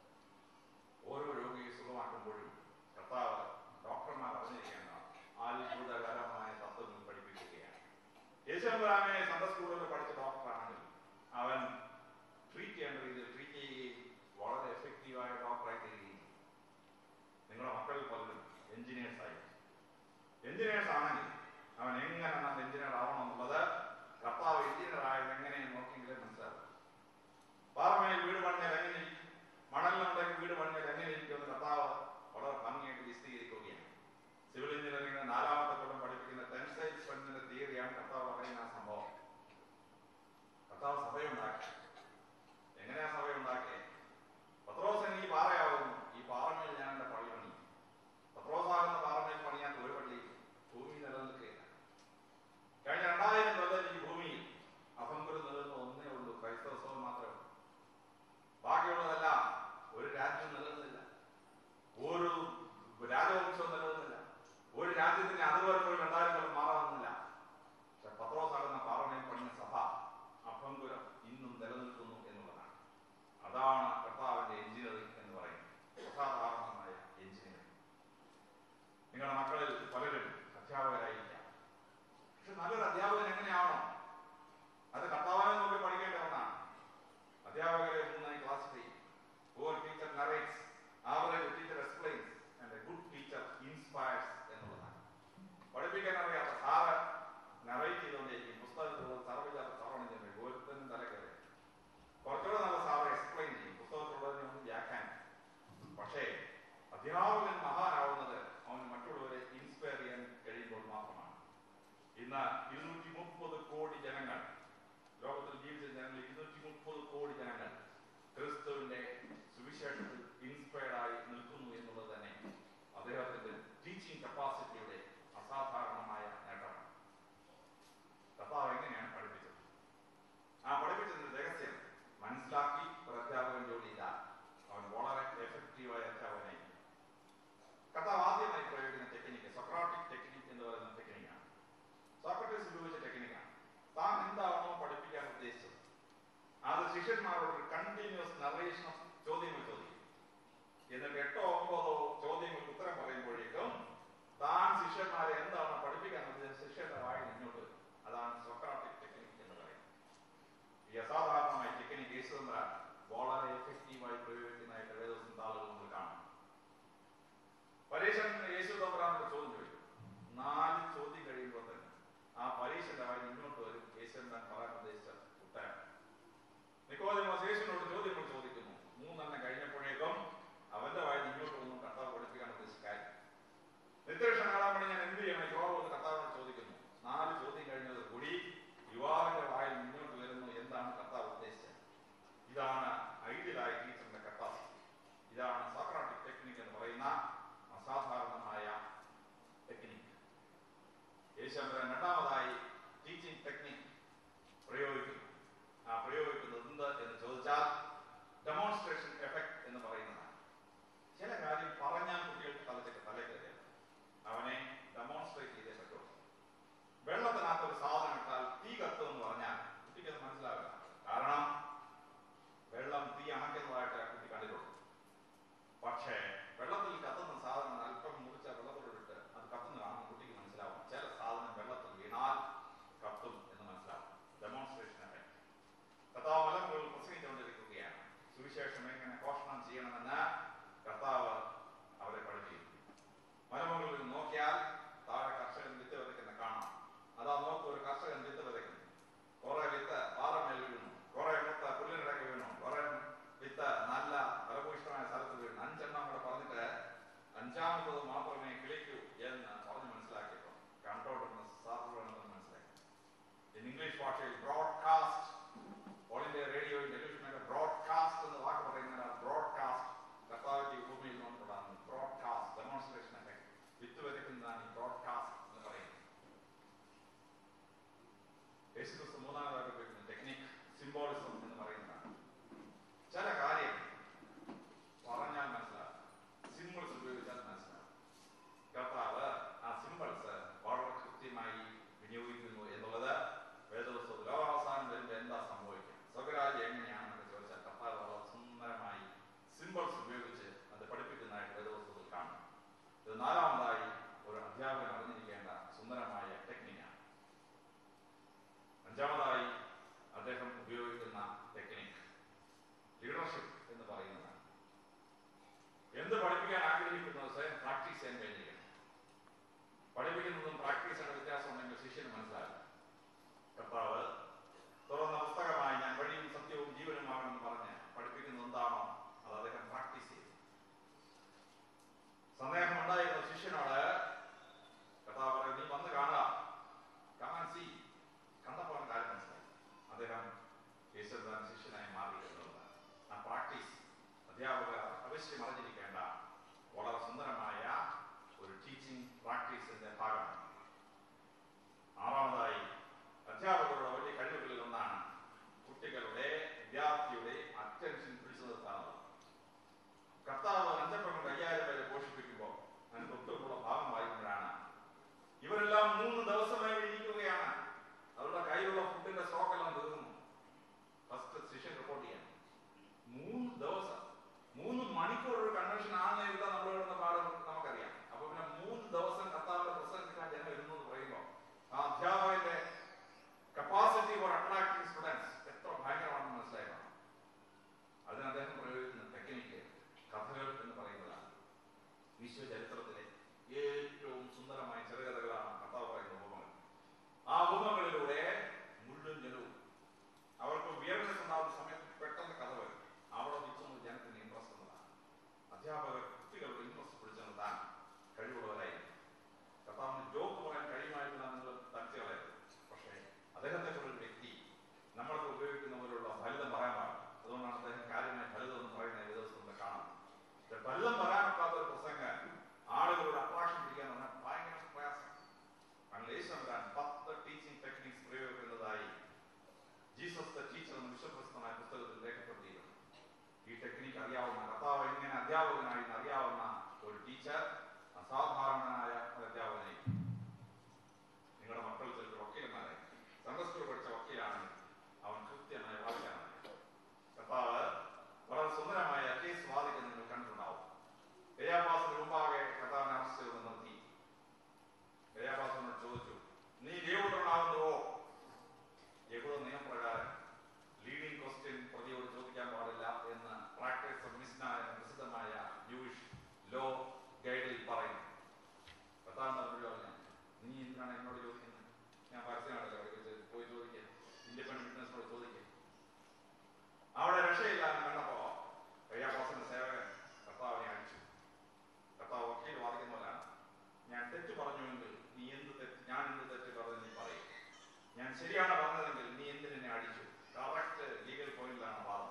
Speaker 2: ഓരോ രോഗിയെ സുഖമാക്കുമ്പോഴും കർത്താവ് ഡോക്ടർമാർ അറിഞ്ഞിരിക്കേണ്ട അത്ഭുതകരമായ തത്വങ്ങൾ പഠിപ്പിക്കുകയാണ് യേശുരാമനെ സൺഡേ സ്കൂളിൽ പഠിച്ച ഡോക്ടറാണെങ്കിൽ അവൻ ട്രീറ്റ് ചെയ്യേണ്ട രീതിയിൽ ട്രീറ്റ് ചെയ്യുകയും വളരെ എഫക്റ്റീവായ ഡോക്ടറായി തീരുകയും നിങ്ങളുടെ മക്കളിൽ പലരും എഞ്ചിനീയേഴ്സ് ആയി എഞ്ചിനീയേഴ്സ് ആണെങ്കിൽ അവൻ എങ്ങനെ നമ്മൾ എഞ്ചിനീയർ ആവണം എന്നുള്ളത് കർത്താവ് എഞ്ചിനീയർ ആയത് എങ്ങനെ നോക്കിയെങ്കിലേ മനസ്സിലാവും പാറമേൽ വീട് പണിഞ്ഞാൽ എങ്ങനെ ഇരിക്കും മണലിനുണ്ടെങ്കിൽ വീട് പണിഞ്ഞാൽ എങ്ങനെ ഇരിക്കുമെന്ന് കർത്താവ് വളരെ ഭംഗിയായിട്ട് വിശദീകരിക്കുകയാണ് സിവിൽ എഞ്ചിനീയറിംഗിന് നാലാമത്തെ കൊല്ലം പഠിപ്പിക്കുന്ന ടെൻസൈൽ സ്ട്രെങ്തിന്റെ തിയറിയാണ് കർത്താവ് പറയുന്ന ആ സംഭവം കർത്താവ് സഭയുണ്ടാക്കി എങ്ങനെയാ സഭയുണ്ടാക്കിയത് പത്രോസൻ ഈ പാറയാവുന്നു ഈ പാറമേൽ ഞാൻ എന്റെ പള്ളി പണി പത്രോസാകുന്ന പാറമേൽ പണിയാൻ ഒരു പള്ളി ഭൂമി നിലനിൽക്കുകയില്ല കഴിഞ്ഞ രണ്ടായിരം കൊല്ലം ഈ ഭൂമിയിൽ അസംബരം നിലനിന്ന ഒന്നേ ഉള്ളൂ ക്രൈസ്തവ സഭ മാത്രമേ ഉള്ളൂ ബാക്കിയുള്ളതെല്ലാം ഒരു രാജ്യം നിലനിന്നില്ല ഒരു രാജവംശവും നിലനിന്നില്ല ഒരു രാജ്യത്തിന്റെ അതുവരെ പോയി രണ്ടായിരം കൊല്ലം മാറാവുന്നില്ല പക്ഷെ പത്രോസാകുന്ന പാറമേൽ പണിയ സഭ അഭംഗുരം ഇന്നും നിലനിൽക്കുന്നു എന്നുള്ളതാണ് അതാണ് കർത്താവിന്റെ എഞ്ചിനീയറിംഗ് എന്ന് പറയുന്നത് അസാധാരണമായ എഞ്ചിനീയറിംഗ് നിങ്ങളുടെ മക്കളിൽ പലരും അധ്യാപകരായിരിക്കാം പക്ഷെ നല്ലൊരു അധ്യാപകൻ എങ്ങനെയാണോ അത് കർത്താവിനെ നോക്കി പഠിക്കേണ്ട ഒന്നാണ് അധ്യാപകരെ മൂന്നായി classify poor teacher narrates average teacher explains and a good teacher inspires എന്നുള്ളതാണ് പഠിപ്പിക്കാൻ അറിയാത്ത സാറ് നറേറ്റ് ചെയ്തുകൊണ്ടേയിരിക്കും പുസ്തകത്തിലുള്ള സർവ്വജാത സാറാണ് ചെയ്യുന്നത് ഓരോരുത്തരും തല കയറി കുറച്ചുകൂടെ നല്ല സാറ് എക്സ്പ്ലെയിൻ ചെയ്യും പുസ്തകത്തിലുള്ളതിനെ ഒന്ന് വ്യാഖ്യാനം പക്ഷേ അധ്യാപകൻ മഹാനാവുന്നത് അവന് മറ്റുള്ളവരെ ഇൻസ്പയർ ചെയ്യാൻ കഴിയുമ്പോൾ മാത്രമാണ് ഇന്ന് ഇരുന്നൂറ്റി മുപ്പത് കോടി ജനങ്ങൾ ലോകത്തിൽ ജീവിച്ച ജനങ്ങൾ ഇരുന്നൂറ്റി മുപ്പത് കോടി ജനങ്ങൾ ക്രിസ്തുവിന്റെ സുവിശേഷത്തിൽ ഇൻസ്പയർഡ് ആയി നിൽക്കുന്നു എന്നുള്ളത് തന്നെ അദ്ദേഹത്തിന്റെ ടീച്ചിങ് കപ്പാസിറ്റിയുടെ അസാധാരണമായ നേട്ടമാണ് കർത്താവ് എങ്ങനെയാണ് പഠിപ്പിച്ചത് ആ പഠിപ്പിച്ചതിന്റെ രഹസ്യം മനസ്സിലാക്കി ഒരു അധ്യാപകൻ ജോലിയില്ല അവൻ വളരെ എഫക്റ്റീവായ അധ്യാപകനായി കർത്താവ് ആദ്യമായി പ്രയോഗിക്കുന്ന ടെക്നിക്ക് സൊക്രാട്ടിക് ടെക്നിക്ക് എന്ന് പറയുന്ന ടെക്നിക്കാണ് സോക്രട്ടീസ് ഉപയോഗിച്ച ടെക്നിക്കാണ് താൻ എന്താണോ പഠിപ്പിക്കാൻ ഉദ്ദേശിച്ചത് അത് ശിഷ്യന്മാരോട് ഒരു കണ്ടിന്യൂസ് നറേഷൻ ഓഫ് ചോദ്യങ്ങൾ ചോദിക്കും എന്നിട്ട് എട്ടോ ഒമ്പതോ ചോദ്യങ്ങൾക്ക് ഉത്തരം പറയുമ്പോഴേക്കും താൻ ശിഷ്യന്മാരെ എന്താണ് പഠിപ്പിക്കാൻ ഉദ്ദേശിച്ചത് ശിഷ്യന്റെ വായിൽ മുന്നോട്ട് വരും. അതാണ് സൊക്രാട്ടിക് ടെക്നിക്ക് എന്ന് പറയുന്നത് ഈ അസാധാരണമായ ടെക്നിക്ക് യേശുചന്ദ്ര വളരെ എഫക്റ്റീവായി പ്രയോഗിക്കുന്നതായിട്ട് വേദോസം താളുകൾ നമ്മൾ കാണാം പരീക്ഷൻ യേശു തമ്പുരാനോട് ചോദ്യം ചോദിക്കും നാല് ചോദ്യം കഴിയുമ്പോൾ തന്നെ ആ പരീക്ഷന്റെ വായി മുന്നോട്ട് വരും യേശുദാൻ പറയാൻ ഉദ്ദേശിച്ച ഉത്തരം നിക്കോദിമോസ് യേശുവിനോട് ചോദ്യങ്ങൾ ചോദിക്കുന്നു മൂന്നെണ്ണം കഴിഞ്ഞപ്പോഴേക്കും അവന്റെ വായി ഇങ്ങോട്ട് വന്നു കർത്താവ് പഠിപ്പിക്കാൻ ഉദ്ദേശിച്ച കാര്യം നിത്യരക്ഷ നേടാൻ വേണ്ടി ഞാൻ എന്ത് ചെയ്യണം യുവാവ് വന്ന് കർത്താവിനോട് ചോദിക്കുന്നു നാല് ചോദ്യം കഴിഞ്ഞത് കൂടി യുവാവിന്റെ വായിൽ മുന്നോട്ട് വരുന്നു എന്താണ് കർത്താവ് ഉദ്ദേശിച്ചത് ഇതാണ് ഐഡിയലായ ടീച്ചറിന്റെ കപ്പാസിറ്റി ഇതാണ് സോക്രാട്ടിക് ടെക്നിക് എന്ന് പറയുന്ന അസാധാരണമായ പഠിപ്പിക്കുന്ന ടെക്നിക് ലീഡർഷിപ്പ് എന്ന് പറയുന്നതാണ് എന്ത് പഠിപ്പിക്കാൻ ആഗ്രഹിക്കുന്നത് സ്വയം പ്രാക്ടീസ് ചെയ്യാൻ കഴിഞ്ഞിരിക്കണം പഠിപ്പിക്കുന്നതും പ്രാക്ടീസിന്റെ വ്യത്യാസം ഉണ്ടെങ്കിൽ ശിഷ്യന് മനസ്സിലാകും കർത്താവ് തുറന്ന പുസ്തകമായി ഞാൻ വഴിയും സത്യവും ജീവനുമാണെന്ന് പറഞ്ഞ് പഠിപ്പിക്കുന്നത് എന്താണോ അത് അദ്ദേഹം പ്രാക്ടീസ് ചെയ്തു സന്ദേഹം ഉണ്ടായിരുന്ന ശിഷ്യനോട് കർത്താവ് പറയും നീ വന്ന് കാണുക കാണാൻ സി കണ്ടപ്പോൾ കാര്യം മനസ്സിലായി അദ്ദേഹം യേശുദാൻ ശിഷ്യനായി മാറി എന്നുള്ളതാണ് ആ പ്രാക്ടീസ് അധ്യാപകർ അവശ്യം അറിഞ്ഞിരിക്കേണ്ട വളരെ സുന്ദരമായ ഒരു ടീച്ചിങ് പ്രാക്ടീസിന്റെ ഭാഗമാണ് ആറാമതായി അധ്യാപകരുടെ വലിയ കഴിവുകളിൽ ഒന്നാണ് കുട്ടികളുടെ വിദ്യാർത്ഥിയുടെ അറ്റൻഷൻ പിടിച്ചു നിർത്താനുള്ളത് കർത്താവ് അഞ്ചപ്പം കൊണ്ട് അയ്യായിരം പേരെ പോഷിപ്പിക്കുമ്പോൾ അതിന് തൊട്ടുള്ള ഭാഗം വായിക്കുമ്പോഴാണ് ഇവരെല്ലാം മൂന്ന് ദിവസമായി ഇരിക്കുകയാണ് അവരുടെ കയ്യിലുള്ള ഫുഡിന്റെ സ്റ്റോക്ക് എല്ലാം തീർന്നു ഫസ്റ്റ് ശിഷ്യൻ റിപ്പോർട്ട് ചെയ്യാൻ മൂന്ന് ദിവസം മൂന്ന് മണിക്കൂർ ഒരു കൺവെൻഷൻ ആണെന്ന് എഴുതാൻ നമ്മൾ ഇടുന്ന പാഠം നമുക്കറിയാം അപ്പൊ പിന്നെ മൂന്ന് ദിവസം കർത്താവിന്റെ പ്രസംഗിക്കാൻ ജനം ഇരുന്നു എന്ന് പറയുമ്പോൾ ആ അധ്യാപകന്റെ കപ്പാസിറ്റി ഫോർ അട്രാക്ടിങ് സ്റ്റുഡൻസ് എത്ര ഭയങ്കരമാണെന്ന് മനസ്സിലാക്കണം അതിന് അദ്ദേഹം പ്രയോഗിക്കുന്ന ടെക്നിക്ക് കഥകൾ എന്ന് പറയുന്നതാണ് വിശ്വ ചരിത്രത്തിലെ ഏറ്റവും സുന്ദരമായ ചെറുകഥകളാണ് കർത്താവ് പറയുന്ന ഉപമകൾ ആ ഉപമകളിലൂടെ മുഴുവൻ ജനവും അവർക്ക് വിയർനെസ് ഉണ്ടാകുന്ന സമയത്ത് പെട്ടെന്ന് കഥ വരും അവിടെ നിൽക്കുന്നത് ജനത്തിന് ഇൻട്രസ്റ്റ് എന്നതാണ് അധ്യാപകർ കുട്ടികളുടെ ഇൻട്രസ്റ്റ് പിടിച്ചു നിർത്താൻ കഴിവുള്ളവരായിരിക്കും കർത്താവിന് ജോക്ക് പറയാൻ കഴിയുമായിട്ടില്ല നിങ്ങൾ തടച്ചുകളയരുത് പക്ഷേ അദ്ദേഹത്തെ പോലൊരു വ്യക്തി നമ്മൾക്ക് ഉപയോഗിക്കുന്നവരുള്ള ഫലിതം പറയാൻ പാടില്ല അതുകൊണ്ടാണ് അദ്ദേഹം കാര്യമായി ഫലിതം എന്ന് പറയുന്ന ഏത് ദിവസം നമ്മൾ കാണുന്നത് പക്ഷേ ഫലിതം പറയാനൊക്കാത്ത ഒരു പ്രസംഗം ആളുകളുടെ അട്രാക്ഷൻ പിടിക്കാൻ പറഞ്ഞാൽ ഭയങ്കര പ്രയാസം അങ്ങനെ യേശു നമ്പുരാൻ പത്ത് ടീച്ചിങ് ടെക്നിക്സ് പ്രയോഗിക്കുന്നതായി ജീസസ് ദ ടീച്ചർ എന്ന വിശ്വപ്രസിദ്ധമായ പുസ്തകത്തിൽ രേഖപ്പെടുത്തിയിരുന്നു ഈ ടെക്നിക്ക് അറിയാവുന്ന കർത്താവ് എങ്ങനെ അധ്യാപകനായി എന്ന് അറിയാവുന്ന ഒരു ടീച്ചർ അസാധാരണനായ ഒരു അധ്യാപകനായിരിക്കും നിങ്ങളുടെ മക്കൾ ചിലപ്പോൾ വക്കീലന്മാരെ സൺഡേ സ്കൂൾ പഠിച്ച വക്കീലാണ് അവൻ കൃത്യമായി വായിക്കാനാണ് കർത്താവ് വളരെ സുന്ദരമായ കേസ് വാദിക്കുന്നത് നിങ്ങൾ കണ്ടിട്ടുണ്ടാവും കയ്യാപ്പാസിന് മുമ്പാകെ കർത്താവിനെ അറസ്റ്റ് ചെയ്ത് നിർത്തി കയ്യാപ്പാസിനോട് ചോദിച്ചു നീ ദേവുടനാകുന്നുവോ യഹൂദ നിയമപ്രകാരം ലീഡിംഗ് ക്വസ്റ്റ്യൻ പ്രതിയോട് ചോദിക്കാൻ പാടില്ല എന്ന് പ്രാക്ടീസ് ഓഫ് മിസ്ന എന്ന പ്രസിദ്ധമായ ജൂയിഷ് ലോ ഗൈഡിൽ പറയുന്നു കർത്താവ് മറുപടി പറഞ്ഞു നീ എന്തിനാണ് എന്നോട് ചോദിക്കുന്നത് ഞാൻ പരസ്യമാണല്ലോ പഠിപ്പിച്ചത് പോയി ചോദിക്കുക ഇൻഡിപെൻഡന്റ് വിറ്റ്നസിനോട് ചോദിക്കുക അവിടെ രക്ഷയില്ല എന്ന് കണ്ടപ്പോ കയ്യാപ്പാസിന്റെ സേവകൻ കർത്താവിനെ അടിച്ചു കർത്താവ് വക്കീൽ വാദിക്കുന്നവരാണ് ഞാൻ തെറ്റ് പറഞ്ഞുവെങ്കിൽ നീ എന്ത് തെറ്റ് ഞാൻ എന്ത് തെറ്റ് പറഞ്ഞു നീ പറയും ഞാൻ ശരിയാണ് പറഞ്ഞതെങ്കിൽ നീ എന്തിനെ അടിച്ചു കറക്റ്റ് ലീഗൽ പോയിന്റിലാണ് വാദം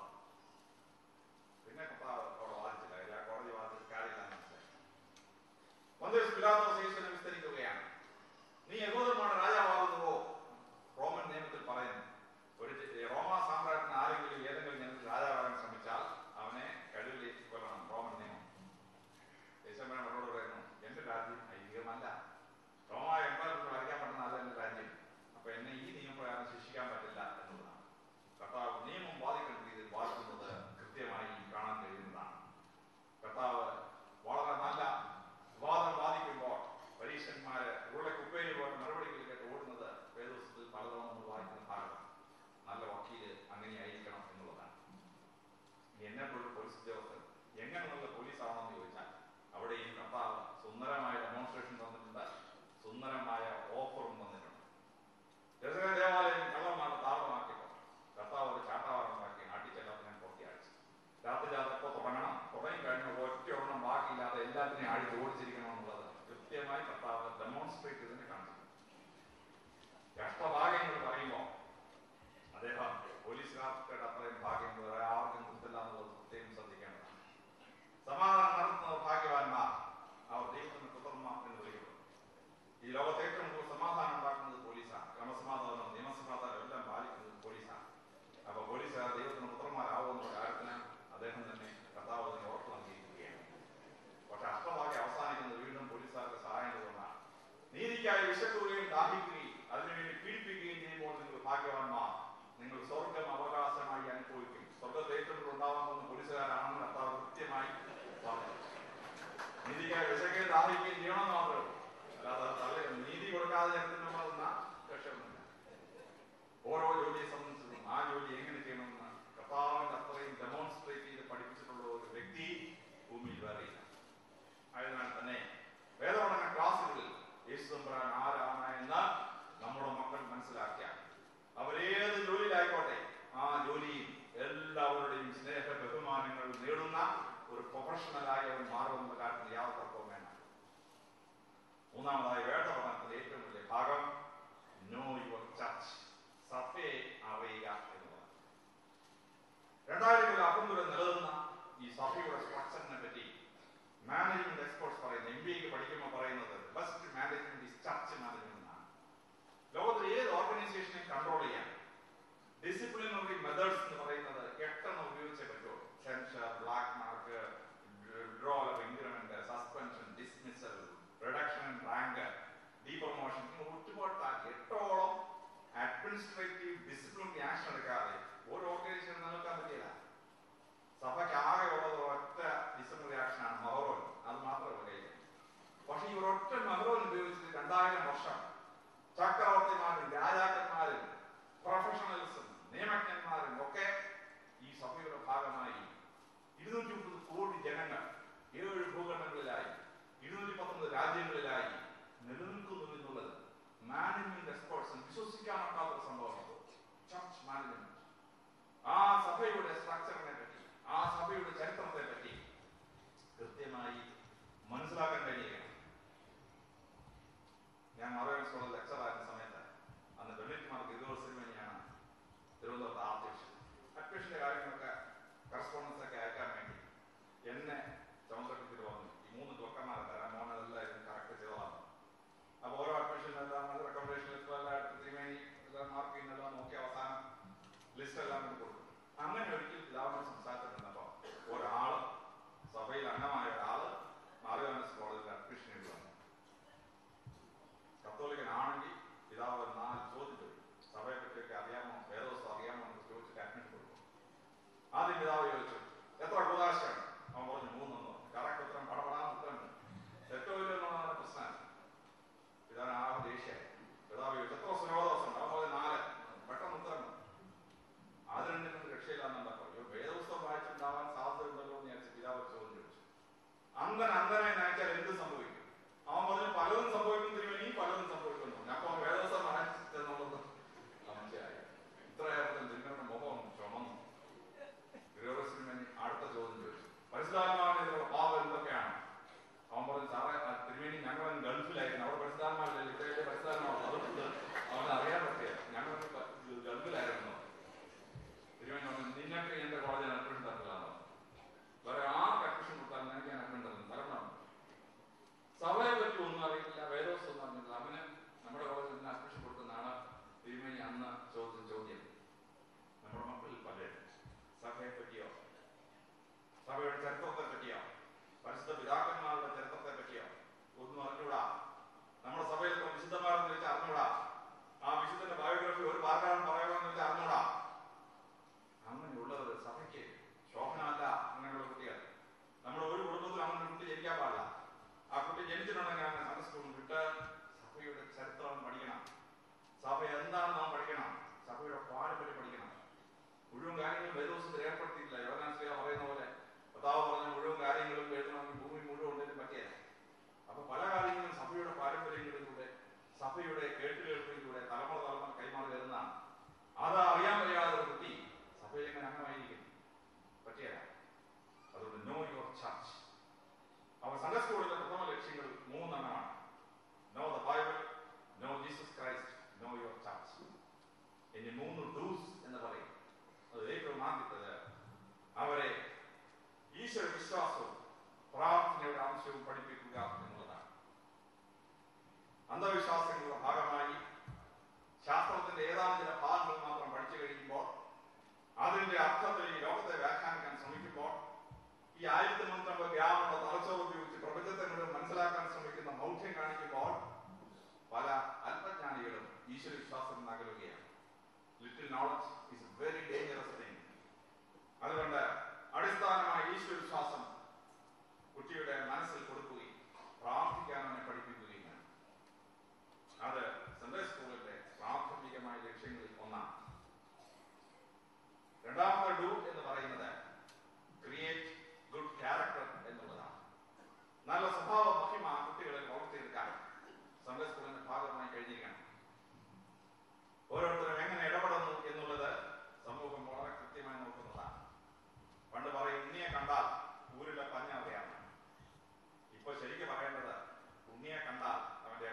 Speaker 2: പിന്നെ കർത്താവ് അവിടെ വാദിച്ചില്ല എല്ലാ കോടതി വാദിച്ചിട്ട് കാര്യമില്ല മനസ്സിലായി പന്തേഴ്സ് പിലാത്തോസ് യേശുവിനെ വിസ്തരിക്കുകയാണ് നീ യഹൂദന്മാരുടെ രാജാവാകുന്നുവോ റോമൻ നിയമത്തിൽ പറയുന്നു ഒരു ജ- റോമ സാമ്രാജ്യത്തിന് ആരെങ്കിലും ഏതെങ്കിലും ജനത്തിൽ രാജാവാകാൻ ശ്രമിച്ചാൽ അവനെ കഴിവിലേക്ക് കൊല്ലണം റോമൻ നിയമം യേശുമൻ അവരോട് പറയുന്നു എന്റെ രാജ്യം ഐതിഹ്യമല്ല റോമ എംപയറിൽ വരയ്ക്കാൻ പറ്റുന്ന അല്ല എന്റെ രാജ്യം അപ്പൊ എന്നെ ഈ നിയമപ്രകാരം ശിക്ഷിക്കാൻ പറ്റില്ല എന്നുള്ളതാണ് കർത്താവ് നിയമം വാദിക്കുന്ന രീതിയിൽ വാദിക്കുന്നത് കൃത്യമായി കാണാൻ കഴിയുന്നതാണ് കർത്താവ് വളരെ നല്ല വാദം വാദിക്കുമ്പോൾ പരീക്ഷന്മാര് ഉരുളക്ക് ഉപ്പേരി പോലെ മറുപടികൾ കേട്ട് ഓടുന്നത് വേദോസത്തിൽ പലതവണ നമ്മൾ വായിക്കുന്ന ഭാഗമാണ് നല്ല വക്കീല് അങ്ങനെയായിരിക്കണം എന്നുള്ളതാണ് ഇനി എന്നെ പോലൊരു പോലീസ് ഉദ്യോഗസ്ഥൻ എങ്ങനെ നല്ല പോലീസ് ആണെന്ന് ചോദിച്ചാൽ അവിടെയും കർത്താവ് സുന്ദരമായ ഡെമോൺസ്ട്രേഷൻ തന്നിട്ടുണ്ട് സുന്ദരമായ ഓഫറും തന്നിട്ടുണ്ട് ജെറുസലേം ദേവാലയം കള്ളന്മാരുടെ താളമാക്കിയപ്പോൾ കർത്താവ് ഒരു ചാട്ടാവാറുണ്ടാക്കി ആട്ടിച്ചെല്ലാത്തിനെ പൂർത്തിയാക്കി രാത്രി ജാതപ്പോൾ തുടങ്ങണം തുടങ്ങി കഴിഞ്ഞ ഒറ്റ ഒരെണ്ണം ബാക്കിയില്ലാതെ എല്ലാത്തിനെയും ആടി ഓടിച്ചിരിക്കണം എന്നുള്ളത് കൃത്യമായി കർത്താവ് ഡെമോൺസ്ട്രേറ്റ് ചെയ്തതിനെ കാണിച്ചു രാഷ്ട്രഭാഗ്യങ്ങൾ പറയുമ്പോൾ അദ്ദേഹം പോലീസുകാർക്ക് അത്രയും ഭാഗ്യം വേറെ ആർക്കും കൊടുത്തില്ല എന്നുള്ളത് പ്രത്യേകം ശ്രദ്ധിക്കേണ്ടതാണ് സമാധാനം നടത്തുന്ന ഭാഗ്യവാന്മാർ അവർ ദൈവത്തിന്റെ പുത്രന്മാർ എന്ന് വിളിക്കപ്പെടും ഈ ലോകത്ത് ഏറ്റവും കൂടുതൽ സമാധാനം ഉണ്ടാക്കുന്നത് പോലീസാണ് ക്രമസമാധാനം നിയമസമാധാനം എല്ലാം പാലിക്കുന്നത് പോലീസാണ് അപ്പൊ പോലീസുകാർ ദൈവത്തിന്റെ പുത്രന്മാരാവുന്ന കാര്യത്തിന് അദ്ദേഹം തന്നെ കർത്താവ് തന്നെ ഉറപ്പ് നൽകിയിരിക്കുകയാണ് പക്ഷെ അഷ്ടഭാഗ്യം അവസാനിക്കുന്നത് വീണ്ടും പോലീസുകാർക്ക് സഹായം കൊണ്ടാണ് നീതിക്കായി വിശക്കുകയും ദാഹിക്കുകയും അതിനുവേണ്ടി പീഡിപ്പിക്കുകയും ചെയ്യുമ്പോൾ നിങ്ങൾ ഭാഗ്യവാന്മാർ നിങ്ങൾ സ്വർഗം അവകാശമായി അനുഭവിക്കും സ്വർഗത്തെ ഏറ്റവും കൂടുതൽ ഉണ്ടാവാൻ പോകുന്ന പോലീസുകാരാണെന്ന് കർത്താവ് കൃത്യമായി പറഞ്ഞു നീതിക്കായി വിശക്കുകയും ദാഹിക്കുകയും ചെയ്യണമെന്ന് മാത്രമേ ഉള്ളൂ അല്ലാതെ തള്ളി നീതി കൊടുക്കാതെ ജനത്തിന് നമ്മൾ നിന്ന രക്ഷപ്പെടുന്നില്ല ഓരോ ജോലിയെ സംബന്ധിച്ചും ആ ജോലി എങ്ങനെ ചെയ്യണമെന്ന് മൂന്നാമതായി വേദപഠനത്തിന്റെ ഏറ്റവും വലിയ ഭാഗം നോ യുവർ ചർച്ച് സഭയെ അറിയുക എന്നുള്ളത് രണ്ടായിരത്തിൽ അപ്പുറം നിലനിന്ന ഈ സഭയുടെ സ്ട്രക്ചറിനെ പറ്റി മാനേജ്മെന്റ് എക്സ്പേർട്സ് പറയുന്നത് എം ബി എക്ക് പഠിക്കുമ്പോൾ പറയുന്നത് best management is church management എന്നാണ് ലോകത്തിൽ ഏത് ഓർഗനൈസേഷനെ കൺട്രോൾ ചെയ്യാൻ ഡിസിപ്ലിനറി മെത്തേഡ്സ് എന്ന് പറയുന്നത് എട്ടെണ്ണം ഉപയോഗിച്ചേ പറ്റുള്ളൂ censure black mark withdrawal of increment suspension dismissal reduction rank depromotion ഇങ്ങനെ ഒരുപാട് താക്കി എട്ടോളം അഡ്മിനിസ്ട്രേറ്റീവ് ഡിസിപ്ലിനറി ആക്ഷൻ എടുക്കാതെ ഒരു ഓർഗനൈസേഷൻ നിലനിൽക്കാൻ പറ്റില്ല സഭയ്ക്ക് ആകെ ഉള്ളത് ഒറ്റ ഡിസിപ്ലിനറി ആക്ഷനാണ് മഹറോൻ അത് മാത്രമേ കയ്യിൽ പക്ഷേ ഈ ഒരൊറ്റ മഹറോൻ ഉപയോഗിച്ചിട്ട് രണ്ടായിരം വർഷം ചക്രവർത്തിമാരും രാജാക്കന്മാരും പ്രൊഫഷണൽസും നിയമജ്ഞന്മാരും ഒക്കെ ഈ സഭയുടെ ഭാഗമായി ഇരുന്നൂറ്റി മുപ്പത് കോടി ജനങ്ങൾ ഏഴ് ഭൂഖണ്ഡങ്ങളിലായി ഇരുന്നൂറ്റി പത്തൊമ്പത് രാജ്യങ്ങളിലായി നിലനിൽക്കുന്നു എന്നുള്ളത് മാനേജ്മെന്റ് എക്സ്പേർട്സും വിശ്വസിക്കാൻ പറ്റാത്ത സംഭവമാണ് ചർച്ച് മാനേജ്മെന്റ് ആ സഭയുടെ സ്ട്രക്ചറിനെ പറ്റി ആ സഭയുടെ ചരിത്രത്തെ പറ്റി കൃത്യമായി മനസ്സിലാക്കാൻ കഴിയുകയാണ് ഞാൻ മറവൻ സ്കൂളിൽ ലെക്ചർ ആയിരുന്ന സമയത്ത് അന്ന് ബെന്നിറ്റ്മാർക്ക് ഇരുപത് സിനിമയാണ് തിരുവനന്തപുരത്ത് ആർട്ടിഫിഷ്യൽ അഡ്മിഷന്റെ കാര്യങ്ങളൊക്കെ കറസ്പോണ്ടൻസ് ഒക്കെ അയക്കാൻ വേണ്ടി എന്നെ ചുമതലത്തിൽ വന്നു ഈ മൂന്ന് ഡോക്ടർമാരെ തരാൻ മോനെ എല്ലാം ഇത് കറക്റ്റ് ചെയ്തതാണ് അപ്പോൾ ഓരോ അഡ്മിഷൻ എല്ലാം റെക്കമെൻഡേഷൻ ലിസ്റ്റ് എല്ലാം എടുത്ത് തിരുമേനി എല്ലാം മാർക്ക് ചെയ്യുന്നെല്ലാം നോക്കി അവസാനം ലിസ്റ്റ് എല്ലാം കൊണ്ട് കൊടുക്കും അങ്ങനെ ഒരിക്കൽ പിതാവിനെ സംസാരിച്ചിട്ടുണ്ടപ്പോൾ ഒരാള് സഭയിൽ അംഗമായ ഒരാള് മാറിയോനസ് കോളേജിൽ അഡ്മിഷൻ എഴുതി വന്നു കത്തോലിക്കനാണെങ്കിൽ പിതാവ് ഒരു നാല് ചോദ്യം ചോദിക്കും സഭയെ പറ്റിയൊക്കെ അറിയാമോ വേദോസം അറിയാമോ എന്ന് ചോദിച്ചിട്ട് അഡ്മിഷൻ കൊടുക്കും ആദ്യം പിതാവ് ചോദിച്ചു എത്ര കൂതാശയാണ് അവൻ പറഞ്ഞു മൂന്നെന്ന് കറക്റ്റ് ഉത്തരം പടപടാന്ന് ഉത്തരം തെറ്റോ ഇല്ലോ എന്നുള്ളതാണ് പ്രശ്നം പിതാവിന് ആ ദേഷ്യായി പിതാവ് ചോദിച്ചു എത്ര സുനോദോസം അവൻ പറഞ്ഞു നാല് പെട്ടെന്ന് ഉത്തരം വന്നു. അത് രണ്ടിനും രക്ഷയില്ലാന്നുണ്ടാ പറഞ്ഞു വേദപുസ്തകം വായിച്ചിട്ടുണ്ടാവാൻ സാധ്യതയുണ്ടല്ലോ എന്ന് വിചാരിച്ച് പിതാവ് ഒരു ചോദ്യം ചോദിച്ചു അങ്ങനെ അങ്ങനെ നയിച്ചാൽ എന്ത് സംഭവിക്കും അവൻ പറഞ്ഞു പലതും സംഭവിക്കും തിരുവനി പലതും സംഭവിക്കുന്നു അപ്പൊ അവൻ വേദോസം വായിച്ചെന്നുള്ളത് മനസ്സിലായി ഇത്രയായപ്പോൾ നിങ്ങളുടെ മുഖം ചുമന്നു തിരുവനന്തപുരം അടുത്ത ചോദ്യം ചോദിച്ചു പരിശുദ്ധാത്മാവിനെതിരെ പാപം എന്തൊക്കെയാണ് അവൻ പറഞ്ഞു സാറേ ആ തിരുമേനി ഞങ്ങൾ ഗൾഫിലായിരുന്നു അവിടെ പരിശുദ്ധാത്മാവില്ല ഇവിടെ പരിശുദ്ധാത്മാവ് അതുകൊണ്ട് അവന് അറിയാൻ പറ്റിയ ഞങ്ങൾ ഗൾഫിലായിരുന്നു തിരുമേനി പറഞ്ഞു നിന്നൊക്കെ എന്റെ കോളേജിൽ അഡ്മിഷൻ തന്നില്ലാന്നോ വേറെ ആർക്ക് അഡ്മിഷൻ കൊടുത്താലും നിനക്ക് ഞാൻ അഡ്മിഷൻ തന്നു കാരണം സഭയെ പറ്റി ഒന്നും അറിയില്ല വേദോസം ഒന്നും അറിഞ്ഞില്ല അവന് നമ്മുടെ കോളേജിൽ നിന്ന് അഡ്മിഷൻ കൊടുക്കുന്നതാണ് തിരുമേനി അന്ന് ചോദിച്ച ചോദ്യം നമ്മുടെ മക്കളിൽ പലരും സഭയെ പറ്റിയോ സഭയുടെ ചരിത്രത്തെ പറ്റിയോ പരിശുദ്ധ പിതാക്കന്മാരുടെ ചരിത്രത്തെ പറ്റിയോ ഒന്നും അറിഞ്ഞൂടാ നമ്മുടെ സഭയിൽ ഇപ്പം വിശുദ്ധന്മാരെന്ന് വെച്ചാൽ അറിഞ്ഞൂടാ ആ വിശുദ്ധന്റെ ബയോഗ്രഫി ഒരു പാർക്കാരൻ പറയണമെന്ന് വെച്ചാൽ അറിഞ്ഞൂടാ അങ്ങനെയുള്ളവർ സഭയ്ക്ക് ശോഭനമല്ല അങ്ങനെയുള്ള കുട്ടികൾ നമ്മുടെ ഒരു കുടുംബത്തിൽ അങ്ങനെ ഒരു കുട്ടി ജനിക്കാൻ പാടില്ല ആ കുട്ടി ജനിച്ചിട്ടുണ്ടെങ്കിൽ അങ്ങനെ സൺഡേ സ്കൂളിൽ വിട്ട് സഭയുടെ ചരിത്രം പഠിക്കണം സഭ എന്താണെന്ന് നാം പഠിക്കണം സഭയുടെ പാരമ്പര്യം പഠിക്കണം മുഴുവൻ കാര്യങ്ങളും വേദോസത്തിൽ ഏർപ്പെടുത്തിയിട്ടില്ല യോനാശ്രീയ പറയുന്ന പോലെ കർത്താവ് പറഞ്ഞ മുഴുവൻ കാര്യങ്ങളും എഴുതണമെങ്കിൽ ഭൂമി മുഴുവൻ ഉണ്ടെങ്കിലും പറ്റിയല്ല അപ്പൊ പല കാര്യങ്ങളും സഭയുടെ പാരമ്പര്യങ്ങളിലൂടെ സഭയുടെ കേട്ടുകേൾപ്പിലൂടെ തലമുറ തലമുറ കൈമാറി വരുന്നതാണ് അത് അറിയാൻ കഴിയാതെ ഒരു കുട്ടി സഭയിൽ എങ്ങനെ അംഗമായിരിക്കും പറ്റിയല്ല അതുകൊണ്ട് നോ യുവർ ചർച്ച് അവ സൺഡേ സ്കൂളിലെ പ്രഥമ ലക്ഷ്യങ്ങൾ മൂന്നെണ്ണമാണ് know the Bible know Jesus Christ know your church ഇനി മൂന്ന് ഡൂസ് എന്ന് പറയും അത് ഏറ്റവും ആദ്യത്തത് അവരെ ഈശ്വര വിശ്വാസവും പ്രാർത്ഥനയുടെ ആവശ്യവും പഠിപ്പിക്കുക എന്നുള്ളതാണ് അന്ധവിശ്വാസങ്ങളുടെ ഭാഗമായി ശാസ്ത്രത്തിന്റെ ഏതാനും ചില ഭാഗങ്ങൾ മാത്രം പഠിച്ചു കഴിയുമ്പോൾ അതിന്റെ അർത്ഥത്തിൽ ഈ ലോകത്തെ വ്യാഖ്യാനിക്കാൻ ശ്രമിക്കുമ്പോൾ ഈ ആയിരത്തി മുന്നൂറ്റമ്പത് ഗ്രാമുള്ള തലച്ചോറ് ഉപയോഗിച്ച് പ്രപഞ്ചത്തെ മുഴുവൻ മനസ്സിലാക്കാൻ ശ്രമിക്കുന്ന മൗഢ്യം കാണിക്കുമ്പോൾ പല അല്പജ്ഞാനികളും ഈശ്വര വിശ്വാസം നിന്ന് അകലുകയാണ് little knowledge is a very dangerous thing അതുകൊണ്ട് അടിസ്ഥാനമായ ഈശ്വര വിശ്വാസം കുട്ടിയുടെ മനസ്സിൽ കൊടുക്കുകയും പ്രാർത്ഥിക്കാൻ അവനെ പഠിപ്പിക്കുകയും വേണം അത് സൺഡേ സ്കൂളിന്റെ പ്രാഥമികമായ ലക്ഷ്യങ്ങളിൽ ഒന്നാണ് രണ്ടാമത്തെ ഡു എന്ന് പറയുന്നത് ക്രിയേറ്റ് ഗുഡ് ക്യാരക്ടർ എന്നുള്ളതാണ് നല്ല സ്വഭാവ മഹിമ കുട്ടികളിൽ വളർത്തിയെടുക്കാൻ സൺഡേ സ്കൂളിന്റെ ഭാഗമായി കഴിഞ്ഞിരിക്കണം ഓരോരുത്തരും എങ്ങനെ ഇടപെടുന്നു എന്നുള്ളത് സമൂഹം വളരെ കൃത്യമായി നോക്കുന്നതാണ് പണ്ട് പറയും ഉണ്ണിയെ കണ്ടാൽ ഊരിലെ പഞ്ഞ അറിയാം ഇപ്പൊ ശരിക്കും പറയേണ്ടത് ഉണ്ണിയെ കണ്ടാൽ അവന്റെ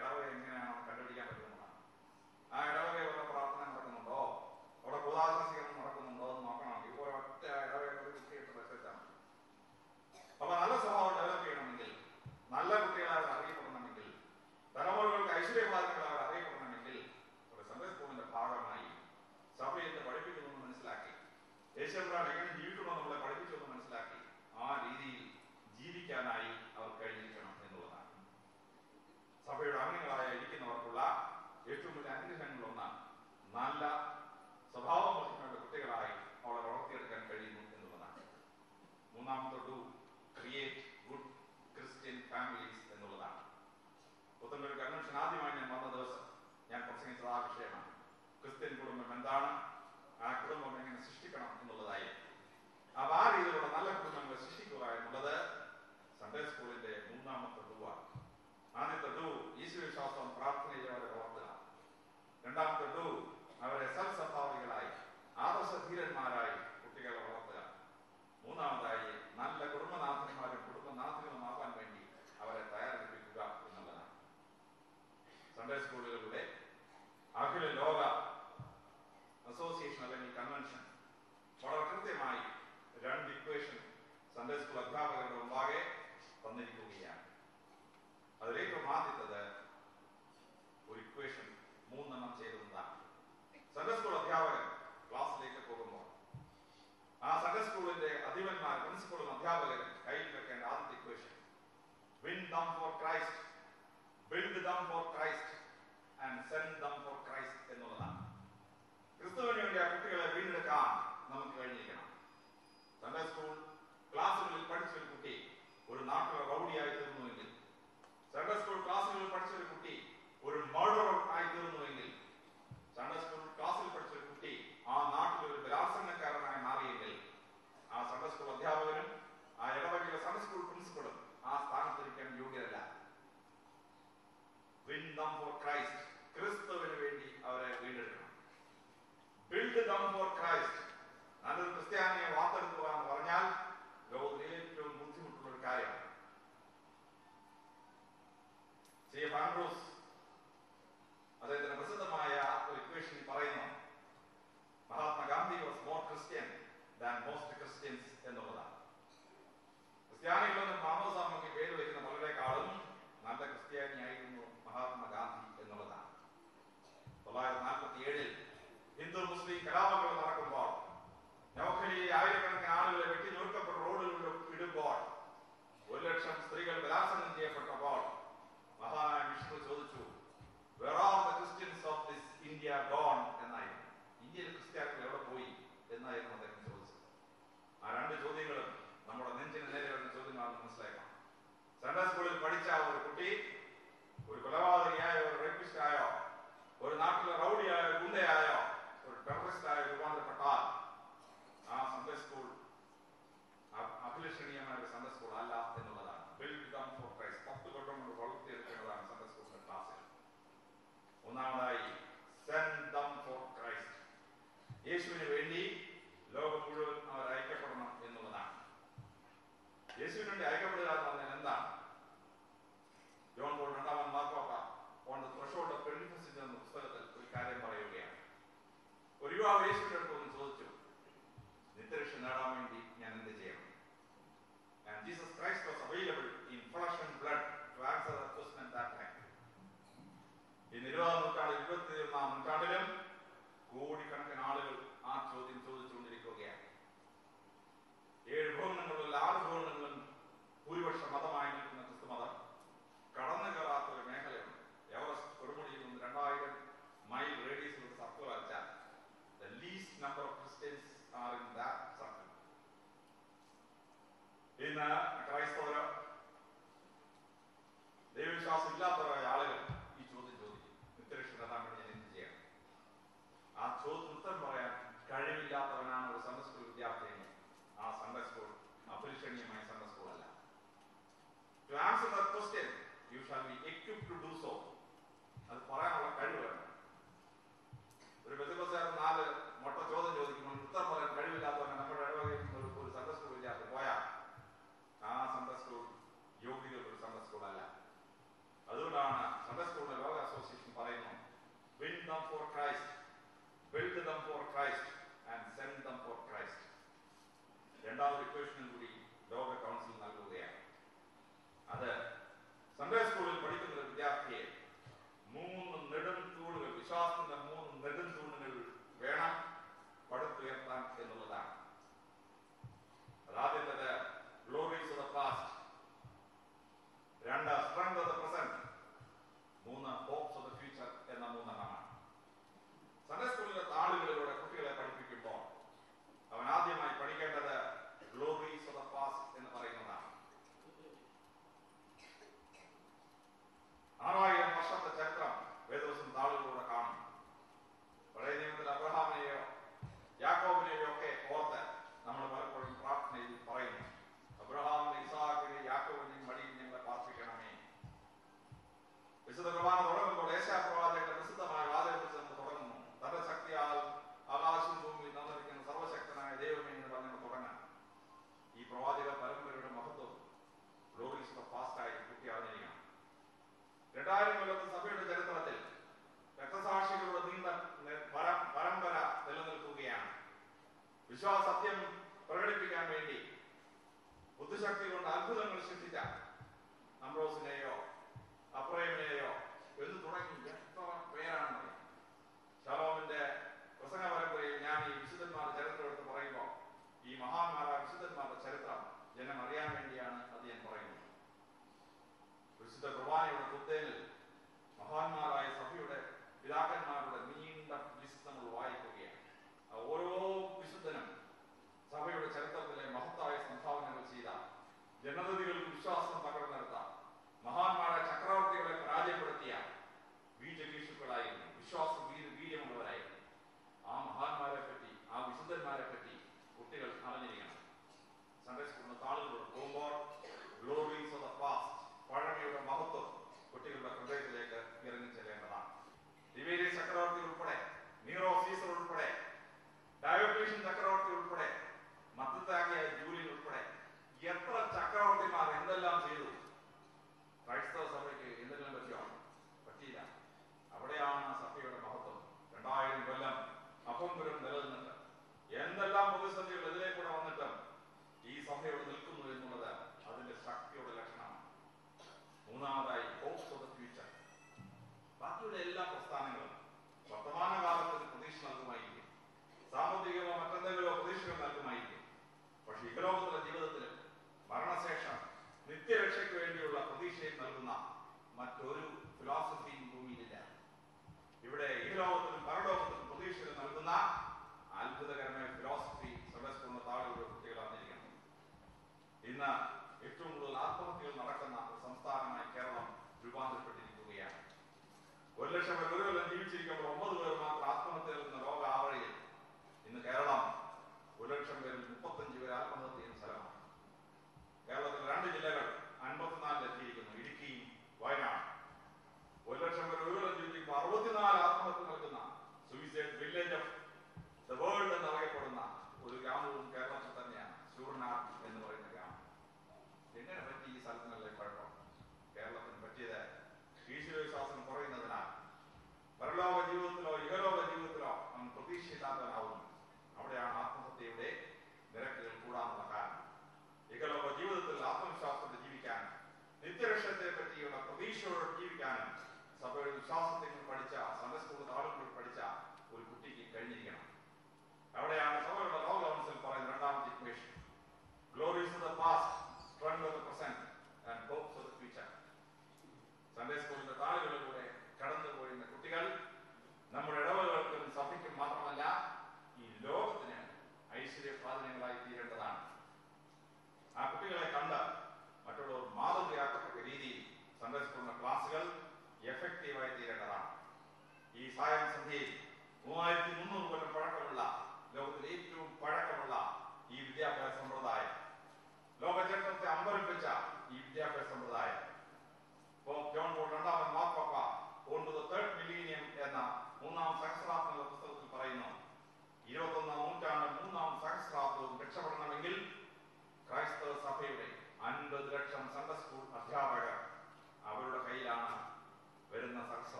Speaker 2: സൺഡേ സ്കൂളുകളുടെ അഖില ലോക അസോസിയേഷൻ അല്ലെങ്കിൽ കൺവെൻഷൻ വളരെ കൃത്യമായി രണ്ട് ഇക്വേഷൻ സൺഡേ സ്കൂൾ അധ്യാപകരുടെ മുമ്പാകെ തന്നിരിക്കുകയാണ് അതിലേറ്റവും ആദ്യത്തത് ഒരു ഇക്വേഷൻ മൂന്നെണ്ണം ചെയ്തതാണ് സൺഡേ സ്കൂൾ അധ്യാപകൻ ക്ലാസ്സിലേക്ക് പോകുമ്പോൾ ആ സൺഡേ സ്കൂളിന്റെ അധിപന്മാർ പ്രിൻസിപ്പളും അധ്യാപകരും കയ്യിൽ വെക്കേണ്ട ആദ്യത്തെ equation win them for Christ build them for Christ and send them for Christ എന്നുള്ളതാണ് ക്രിസ്തുവിന് വേണ്ടി ആ കുട്ടികളെ വീണ്ടെടുക്കാൻ നമുക്ക് കഴിഞ്ഞിരിക്കണം സൺഡേ സ്കൂൾ ക്ലാസ്സുകളിൽ പഠിച്ച ഒരു കുട്ടി ഒരു നാട്ടിലെ റൗഡിയായി തീർന്നുവെങ്കിൽ സൺഡേ സ്കൂൾ ക്ലാസ്സുകളിൽ പഠിച്ച ഒരു കുട്ടി ഒരു മർഡറർ ആയി തീർന്നുവെങ്കിൽ സൺഡേ സ്കൂൾ ക്ലാസ്സിൽ പഠിച്ച ഒരു കുട്ടി ആ നാട്ടിൽ ഒരു ബലാത്സംഗക്കാരനായി മാറിയെങ്കിൽ ആ സൺഡേ സ്കൂൾ അധ്യാപകനും ആ ഇടവകയിലെ സൺഡേ സ്കൂൾ പ്രിൻസിപ്പളും ആ സ്ഥാനത്തിരിക്കാൻ യോഗ്യരല്ല വിൻ ദം ഫോർ ക്രൈസ്റ്റ് ക്രിസ്തുവിന് വേണ്ടി അവരെ വീണ്ടെടുക്കണം ബിൽഡ് ദം ഫോർ ക്രൈസ്റ്റ് നല്ലൊരു ക്രിസ്ത്യാനിയെ വാർത്തെടുക്കുക എന്ന് പറഞ്ഞാൽ ലോകത്തിൽ ഏറ്റവും ബുദ്ധിമുട്ടുള്ള ഒരു കാര്യമാണ് സി എഫ് ആൻഡ്രൂസ് അദ്ദേഹത്തിന്റെ പ്രസിദ്ധമായ ഒരു ഇക്വേഷൻ പറയുന്നു Mahatma Gandhi was more Christian than most Christians എന്നുള്ളതാണ് ക്രിസ്ത്യാനികളൊന്നും മാമോസാമയ്ക്ക് പേര് വയ്ക്കുന്ന പലരെക്കാളും നല്ല ക്രിസ്ത്യാനിയായിരുന്നു മഹാത്മാഗാന്ധി എന്നുള്ളതാണ് തൊള്ളായിരത്തി നാൽപ്പത്തി ഏഴിൽ ഹിന്ദു മുസ്ലിം കലാപങ്ങൾ നടക്കുമ്പോൾ നൗഖലിയിൽ ആയിരക്കണക്കിന് ആളുകളെ വെട്ടി നൂൽക്കപ്പെട്ട റോഡുകളിൽ ഇടുമ്പോൾ ഒരു ലക്ഷം സ്ത്രീകൾ ബലാത്സംഗം ചെയ്യപ്പെട്ടപ്പോൾ മഹാനായ വിഷ്ണു ചോദിച്ചു where are the Christians of this India gone എന്നായിരുന്നു ഇന്ത്യയിലെ ക്രിസ്ത്യാനികൾ എവിടെ പോയി എന്നായിരുന്നു അദ്ദേഹം ചോദിച്ചത് ആ രണ്ട് ചോദ്യങ്ങളും നമ്മുടെ നെഞ്ചിന് നേരെ വരുന്ന ചോദ്യമാണെന്ന് മനസ്സിലാക്കണം സൺഡേ സ്കൂളിൽ പഠിച്ച ഒരു കുട്ടി ഒരു കൊലപാതകയായോ ഒരു റേപ്പിസ്റ്റ് ആയോ ഒരു നാട്ടിലെ റൗഡിയായോ ഗുണ്ടയായോ ഒരു ടെററിസ്റ്റ് ആയോ രൂപാന്തരപ്പെട്ടാൽ ആ സൺഡേ സ്കൂൾ അ- അഭിലഷണീയമായ ഒരു സൺഡേ സ്കൂൾ അല്ല എന്നുള്ളതാണ് ബിൽഡ് ദം ഫോർ ക്രൈസ്റ്റ് പത്ത് കൊല്ലം കൊണ്ട് വളർത്തിയെടുക്കേണ്ടതാണ് സൺഡേ സ്കൂളിന്റെ ക്ലാസ്സിൽ ഒന്നാമതായി സെൻഡ് ദം ഫോർ ക്രൈസ്റ്റ് യേശുവിന് വേണ്ടി ലോകം മുഴുവൻ അവർ ഐക്യപ്പെടണം എന്നുള്ളതാണ് യേശുവിന് വേണ്ടി ഐക്യപ്പെടുക എന്ന് പറഞ്ഞാൽ എന്താണ് ജോൺ പോൾ രണ്ടാമൻ മാർപ്പാപ്പ on the threshold of twenty എന്ന പുസ്തകത്തിൽ ഒരു കാര്യം പറയുകയാണ് ഒരു യുവാവ് യേശുവിന്റെ അടുത്ത് ഒന്ന് ചോദിച്ചു നിത്യരക്ഷ നേടാൻ വേണ്ടി ഞാൻ എന്ത് ചെയ്യണം And Jesus Christ was available in flesh and blood to answer that question at that time. ഇന്ന് ഇരുപതാം നൂറ്റാണ്ടിൽ ഇരുപത്തി ഒന്നാം നൂറ്റാണ്ടിലും കോടിക്കണക്കിന് ആളുകൾ ആ ചോദ്യം ചോദിച്ചുകൊണ്ടിരിക്കുകയാണ് ഏഴ് ഭവനങ്ങളിൽ ആറ് ഭവനങ്ങളിലും ഭൂരിപക്ഷ മതമായി നിൽക്കുന്ന ക്രിസ്തു മതം കടന്നു കയറാത്ത ഒരു മേഖലയുണ്ട് എവറസ്റ്റ് കൊടുമുടിയിൽ നിന്ന് രണ്ടായിരം മൈൽ റേഡിയസിൽ ഒരു സർക്കിൾ വരച്ചാൽ the least number of Christians are in that circle. ഇന്ന് ക്രൈസ്തവരോ ദൈവവിശ്വാസം ഇല്ലാത്തവരായ ആളുകൾ ഈ ചോദ്യം ചോദിക്കും നിത്യരക്ഷ നേടാൻ വേണ്ടി ഞാൻ എന്ത് ചെയ്യണം ആ ചോദ്യം ഉത്തരം പറയാൻ കഴിവില്ലാത്തവനാണ് ഒരു സൺഡേ സ്കൂൾ വിദ്യാർത്ഥിയെങ്കിൽ ആ സൺഡേ സ്കൂൾ അപരിഷണീയമായ സൺഡേ സ്കൂൾ അല്ല to answer the question you shall be equipped to do so അത് പറയാനുള്ള കഴിവ് വേണം ഒരു ബന്ധുബസ്സുകാരൻ നാല് മൊട്ട ചോദ്യം ചോദിക്കുമ്പോൾ ഉത്തരം പറയാൻ കഴിവില്ലാത്തവനെ നമ്മുടെ ഇടവകയിൽ നിന്ന് ഒരു ഒരു സൺഡേ സ്കൂൾ വിദ്യാർത്ഥി പോയാൽ ആ സൺഡേ സ്കൂൾ യോഗ്യതയുള്ള ഒരു സൺഡേ സ്കൂൾ അല്ല അതുകൊണ്ടാണ് സൺഡേ സ്കൂളിന്റെ ലോക അസോസിയേഷൻ പറയുന്നു win them for Christ build them for Christ and send them for Christ രണ്ടാമത് ഇക്വേഷനും കൂടി ലോക കൗൺസിൽ നൽകുകയാണ് അത് സൺഡേ സ്കൂളിൽ പഠിക്കുന്ന ഒരു വിദ്യാർത്ഥിയെ മൂന്ന് നെടും തൂണുകൾ വിശ്വാസത്തിന്റെ മൂന്ന് നെടും തൂണുകൾ വേണം പടുത്തുയർത്താൻ എന്നുള്ളതാണ് അതാദ്യത്തേത് ഗ്ലോറീസ് ഓഫ് ദ പാസ്റ്റ് രണ്ട് സ്ട്രെങ്ത് ഓഫ് ദ പ്രസന്റ് മൂന്ന് ഹോപ്സ് ഓഫ് ദ ഫ്യൂച്ചർ എന്ന മൂന്നെണ്ണമാണ് സൺഡേ സ്കൂളിലെ താളുകളിലൂടെ കുട്ടികളെ പഠിപ്പിക്കുമ്പോൾ അവൻ ആദ്യമായി പഠിക്കേണ്ടത് ഗ്ലോറീസ് ഓഫ് ദ വിശ്വാസത്യം പ്രകടിപ്പിക്കാൻ വേണ്ടി ബുദ്ധിശക്തി കൊണ്ട് അത്ഭുതങ്ങൾ സൃഷ്ടിച്ച അംബ്രോസിനെയോ അപ്രേമിനെയോ എന്ന് തുടങ്ങി എത്ര പേരാണെന്ന് ശലോമിന്റെ പ്രസംഗ പരമ്പരയിൽ ഞാൻ ഈ വിശുദ്ധന്മാരുടെ ചരിത്രം എടുത്ത് പറയുമ്പോൾ ഈ മഹാന്മാരായ വിശുദ്ധന്മാരുടെ ചരിത്രം ജനം അറിയാൻ വേണ്ടിയാണ് അത് ഞാൻ പറയുന്നത് വിശുദ്ധ കുർബാനയുടെ കുത്തേനിൽ മഹാന്മാരായ സഭയുടെ പിതാക്കന്മാരുടെ നീണ്ട ലിസ്റ്റ് നമ്മൾ വായിക്കുകയാണ് ആ ഓരോ വിശുദ്ധനും സഭയുടെ ചരിത്രത്തിലെ മഹത്തായ സംഭാവനകൾ ചെയ്ത ജനതകൾക്ക് വിശ്വാസം പകർന്നെടുത്ത മഹാന്മാരായ ചക്രവർത്തികളെ പരാജയപ്പെടുത്തിയ ബീജകീഷുക്കളായിരുന്നു വിശ്വാസ വീര വീര്യമുള്ളവരായിരുന്നു ആ മഹാന്മാരെ പറ്റി ആ വിശുദ്ധന്മാരെ പറ്റി കുട്ടികൾ അറിഞ്ഞിരിക്കണം സൺഡേ സ്കൂളിന് താളുകളോട് പോകുമ്പോൾ ഗ്ലോറീസ് ഓഫ് ദ പാസ്റ്റ് പഴമയുടെ മഹത്വം കുട്ടികളുടെ ഹൃദയത്തിലേക്ക് ഇറങ്ങി ചെല്ലേണ്ടതാണ് ടിബേരിയസ് ചക്രവർത്തി ഉൾപ്പെടെ നീറോ സീസർ ഉൾപ്പെടെ ഡയോക്ലീഷ്യൻ ചക്രവർത്തി ഉൾപ്പെടെ മത്തത്താക്കിയ ജൂലിയൻ ഉൾപ്പെടെ എത്ര ചക്രവർത്തിമാർ എന്തെല്ലാം ചെയ്തു ക്രൈസ്തവ സഭയ്ക്ക് എന്തെങ്കിലും പറ്റിയോ പറ്റിയില്ല അവിടെയാണ് സഭയുടെ മഹത്വം രണ്ടായിരം കൊല്ലം അപംപുരം നിലനിന്നിട്ട് എന്തെല്ലാം പ്രതിസന്ധികൾ എതിരെ വന്നിട്ടും ഈ സഭയോട് നിൽക്കുന്നു എന്നുള്ളത് അതിന്റെ ശക്തിയുടെ ലക്ഷണമാണ് മൂന്നാമതായി ഹോപ്സ് ഓഫ് ദ ഫ്യൂച്ചർ ബാക്കിയുള്ള എല്ലാ പ്രസ്ഥാനങ്ങളും വർത്തമാനകാലത്തിന് പ്രതീക്ഷ നൽകുമായിരിക്കും സാമ്പത്തികമോ മറ്റെന്തെങ്കിലോ പ്രതീക്ഷകൾ നൽകുമായിരിക്കും പക്ഷെ ഇഹലോകത്തിലെ ജീവിതത്തിൽ മരണശേഷം നിത്യരക്ഷയ്ക്ക് വേണ്ടിയുള്ള പ്രതീക്ഷയും നൽകുന്ന മറ്റൊരു ഫിലോസഫിയും ഭൂമിയിലില്ല ഇവിടെ ഇഹലോകത്തിലും പരലോകത്തിലും പ്രതീക്ഷകൾ നൽകുന്ന അത്ഭുതകരമായ ഫിലോസഫി സദസ്കുന്ന താഴെയുള്ള കുട്ടികൾ അറിഞ്ഞിരിക്കണം ഇന്ന് ഏറ്റവും കൂടുതൽ ആത്മഹത്യകൾ നടക്കുന്ന ഒരു സംസ്ഥാനമായി കേരളം രൂപാന്തരപ്പെട്ടിരിക്കുകയാണ് ഒരു ലക്ഷം പേർ ഒരു കൊല്ലം ജീവിച്ചിരിക്കുമ്പോൾ ഒമ്പത് പേർ മാത്രം ആത്മഹത്യ നൽകുന്ന ലോക ആവറയിൽ ഇന്ന് കേരളം ഒരു ലക്ഷം പേരിൽ മുപ്പത്തഞ്ച് പേർ ആത്മഹത്യ ചെയ്യുന്ന സ്ഥലമാണ് കേരളത്തിൽ രണ്ട് ജില്ലകൾ അൻപത്തിനാലിൽ എത്തിയിരിക്കുന്നു ഇടുക്കിയും വയനാട് ഒരു ലക്ഷം പേർ ഒരു കൊല്ലം ജീവിക്കുമ്പോൾ അറുപത്തിനാല് ആത്മഹത്യ നൽകുന്ന suicide village of the world എന്നറിയപ്പെടുന്ന ഒരു ഗ്രാമവും കേരളത്തിൽ തന്നെയാണ് ശൂർനാഥ് എന്ന് പറയുന്ന ഗ്രാമം എങ്ങനെ പറ്റി ഈ സ്ഥലത്തിനല്ലേ കുഴപ്പം കേരളത്തിന് പറ്റിയത് ഈശ്വരവിശ്വാസം കുറയുന്നതിനാൽ പരലോക ജീവിതത്തിലോ ഇഹലോക ജീവിതത്തിലോ നാം പ്രതീക്ഷയില്ലാത്തവനാവുന്നു അവിടെയാണ് ആത്മഹത്യയുടെ നിരക്കുകൾ കൂടാനുള്ള കാരണം ഇഹലോക ജീവിതത്തിൽ ആത്മവിശ്വാസത്തോടെ ജീവിക്കാനും നിത്യരക്ഷത്തെ പറ്റിയുള്ള പ്രതീക്ഷയോടെ ജീവിക്കാനും സഭയുടെ വിശ്വാസത്തെ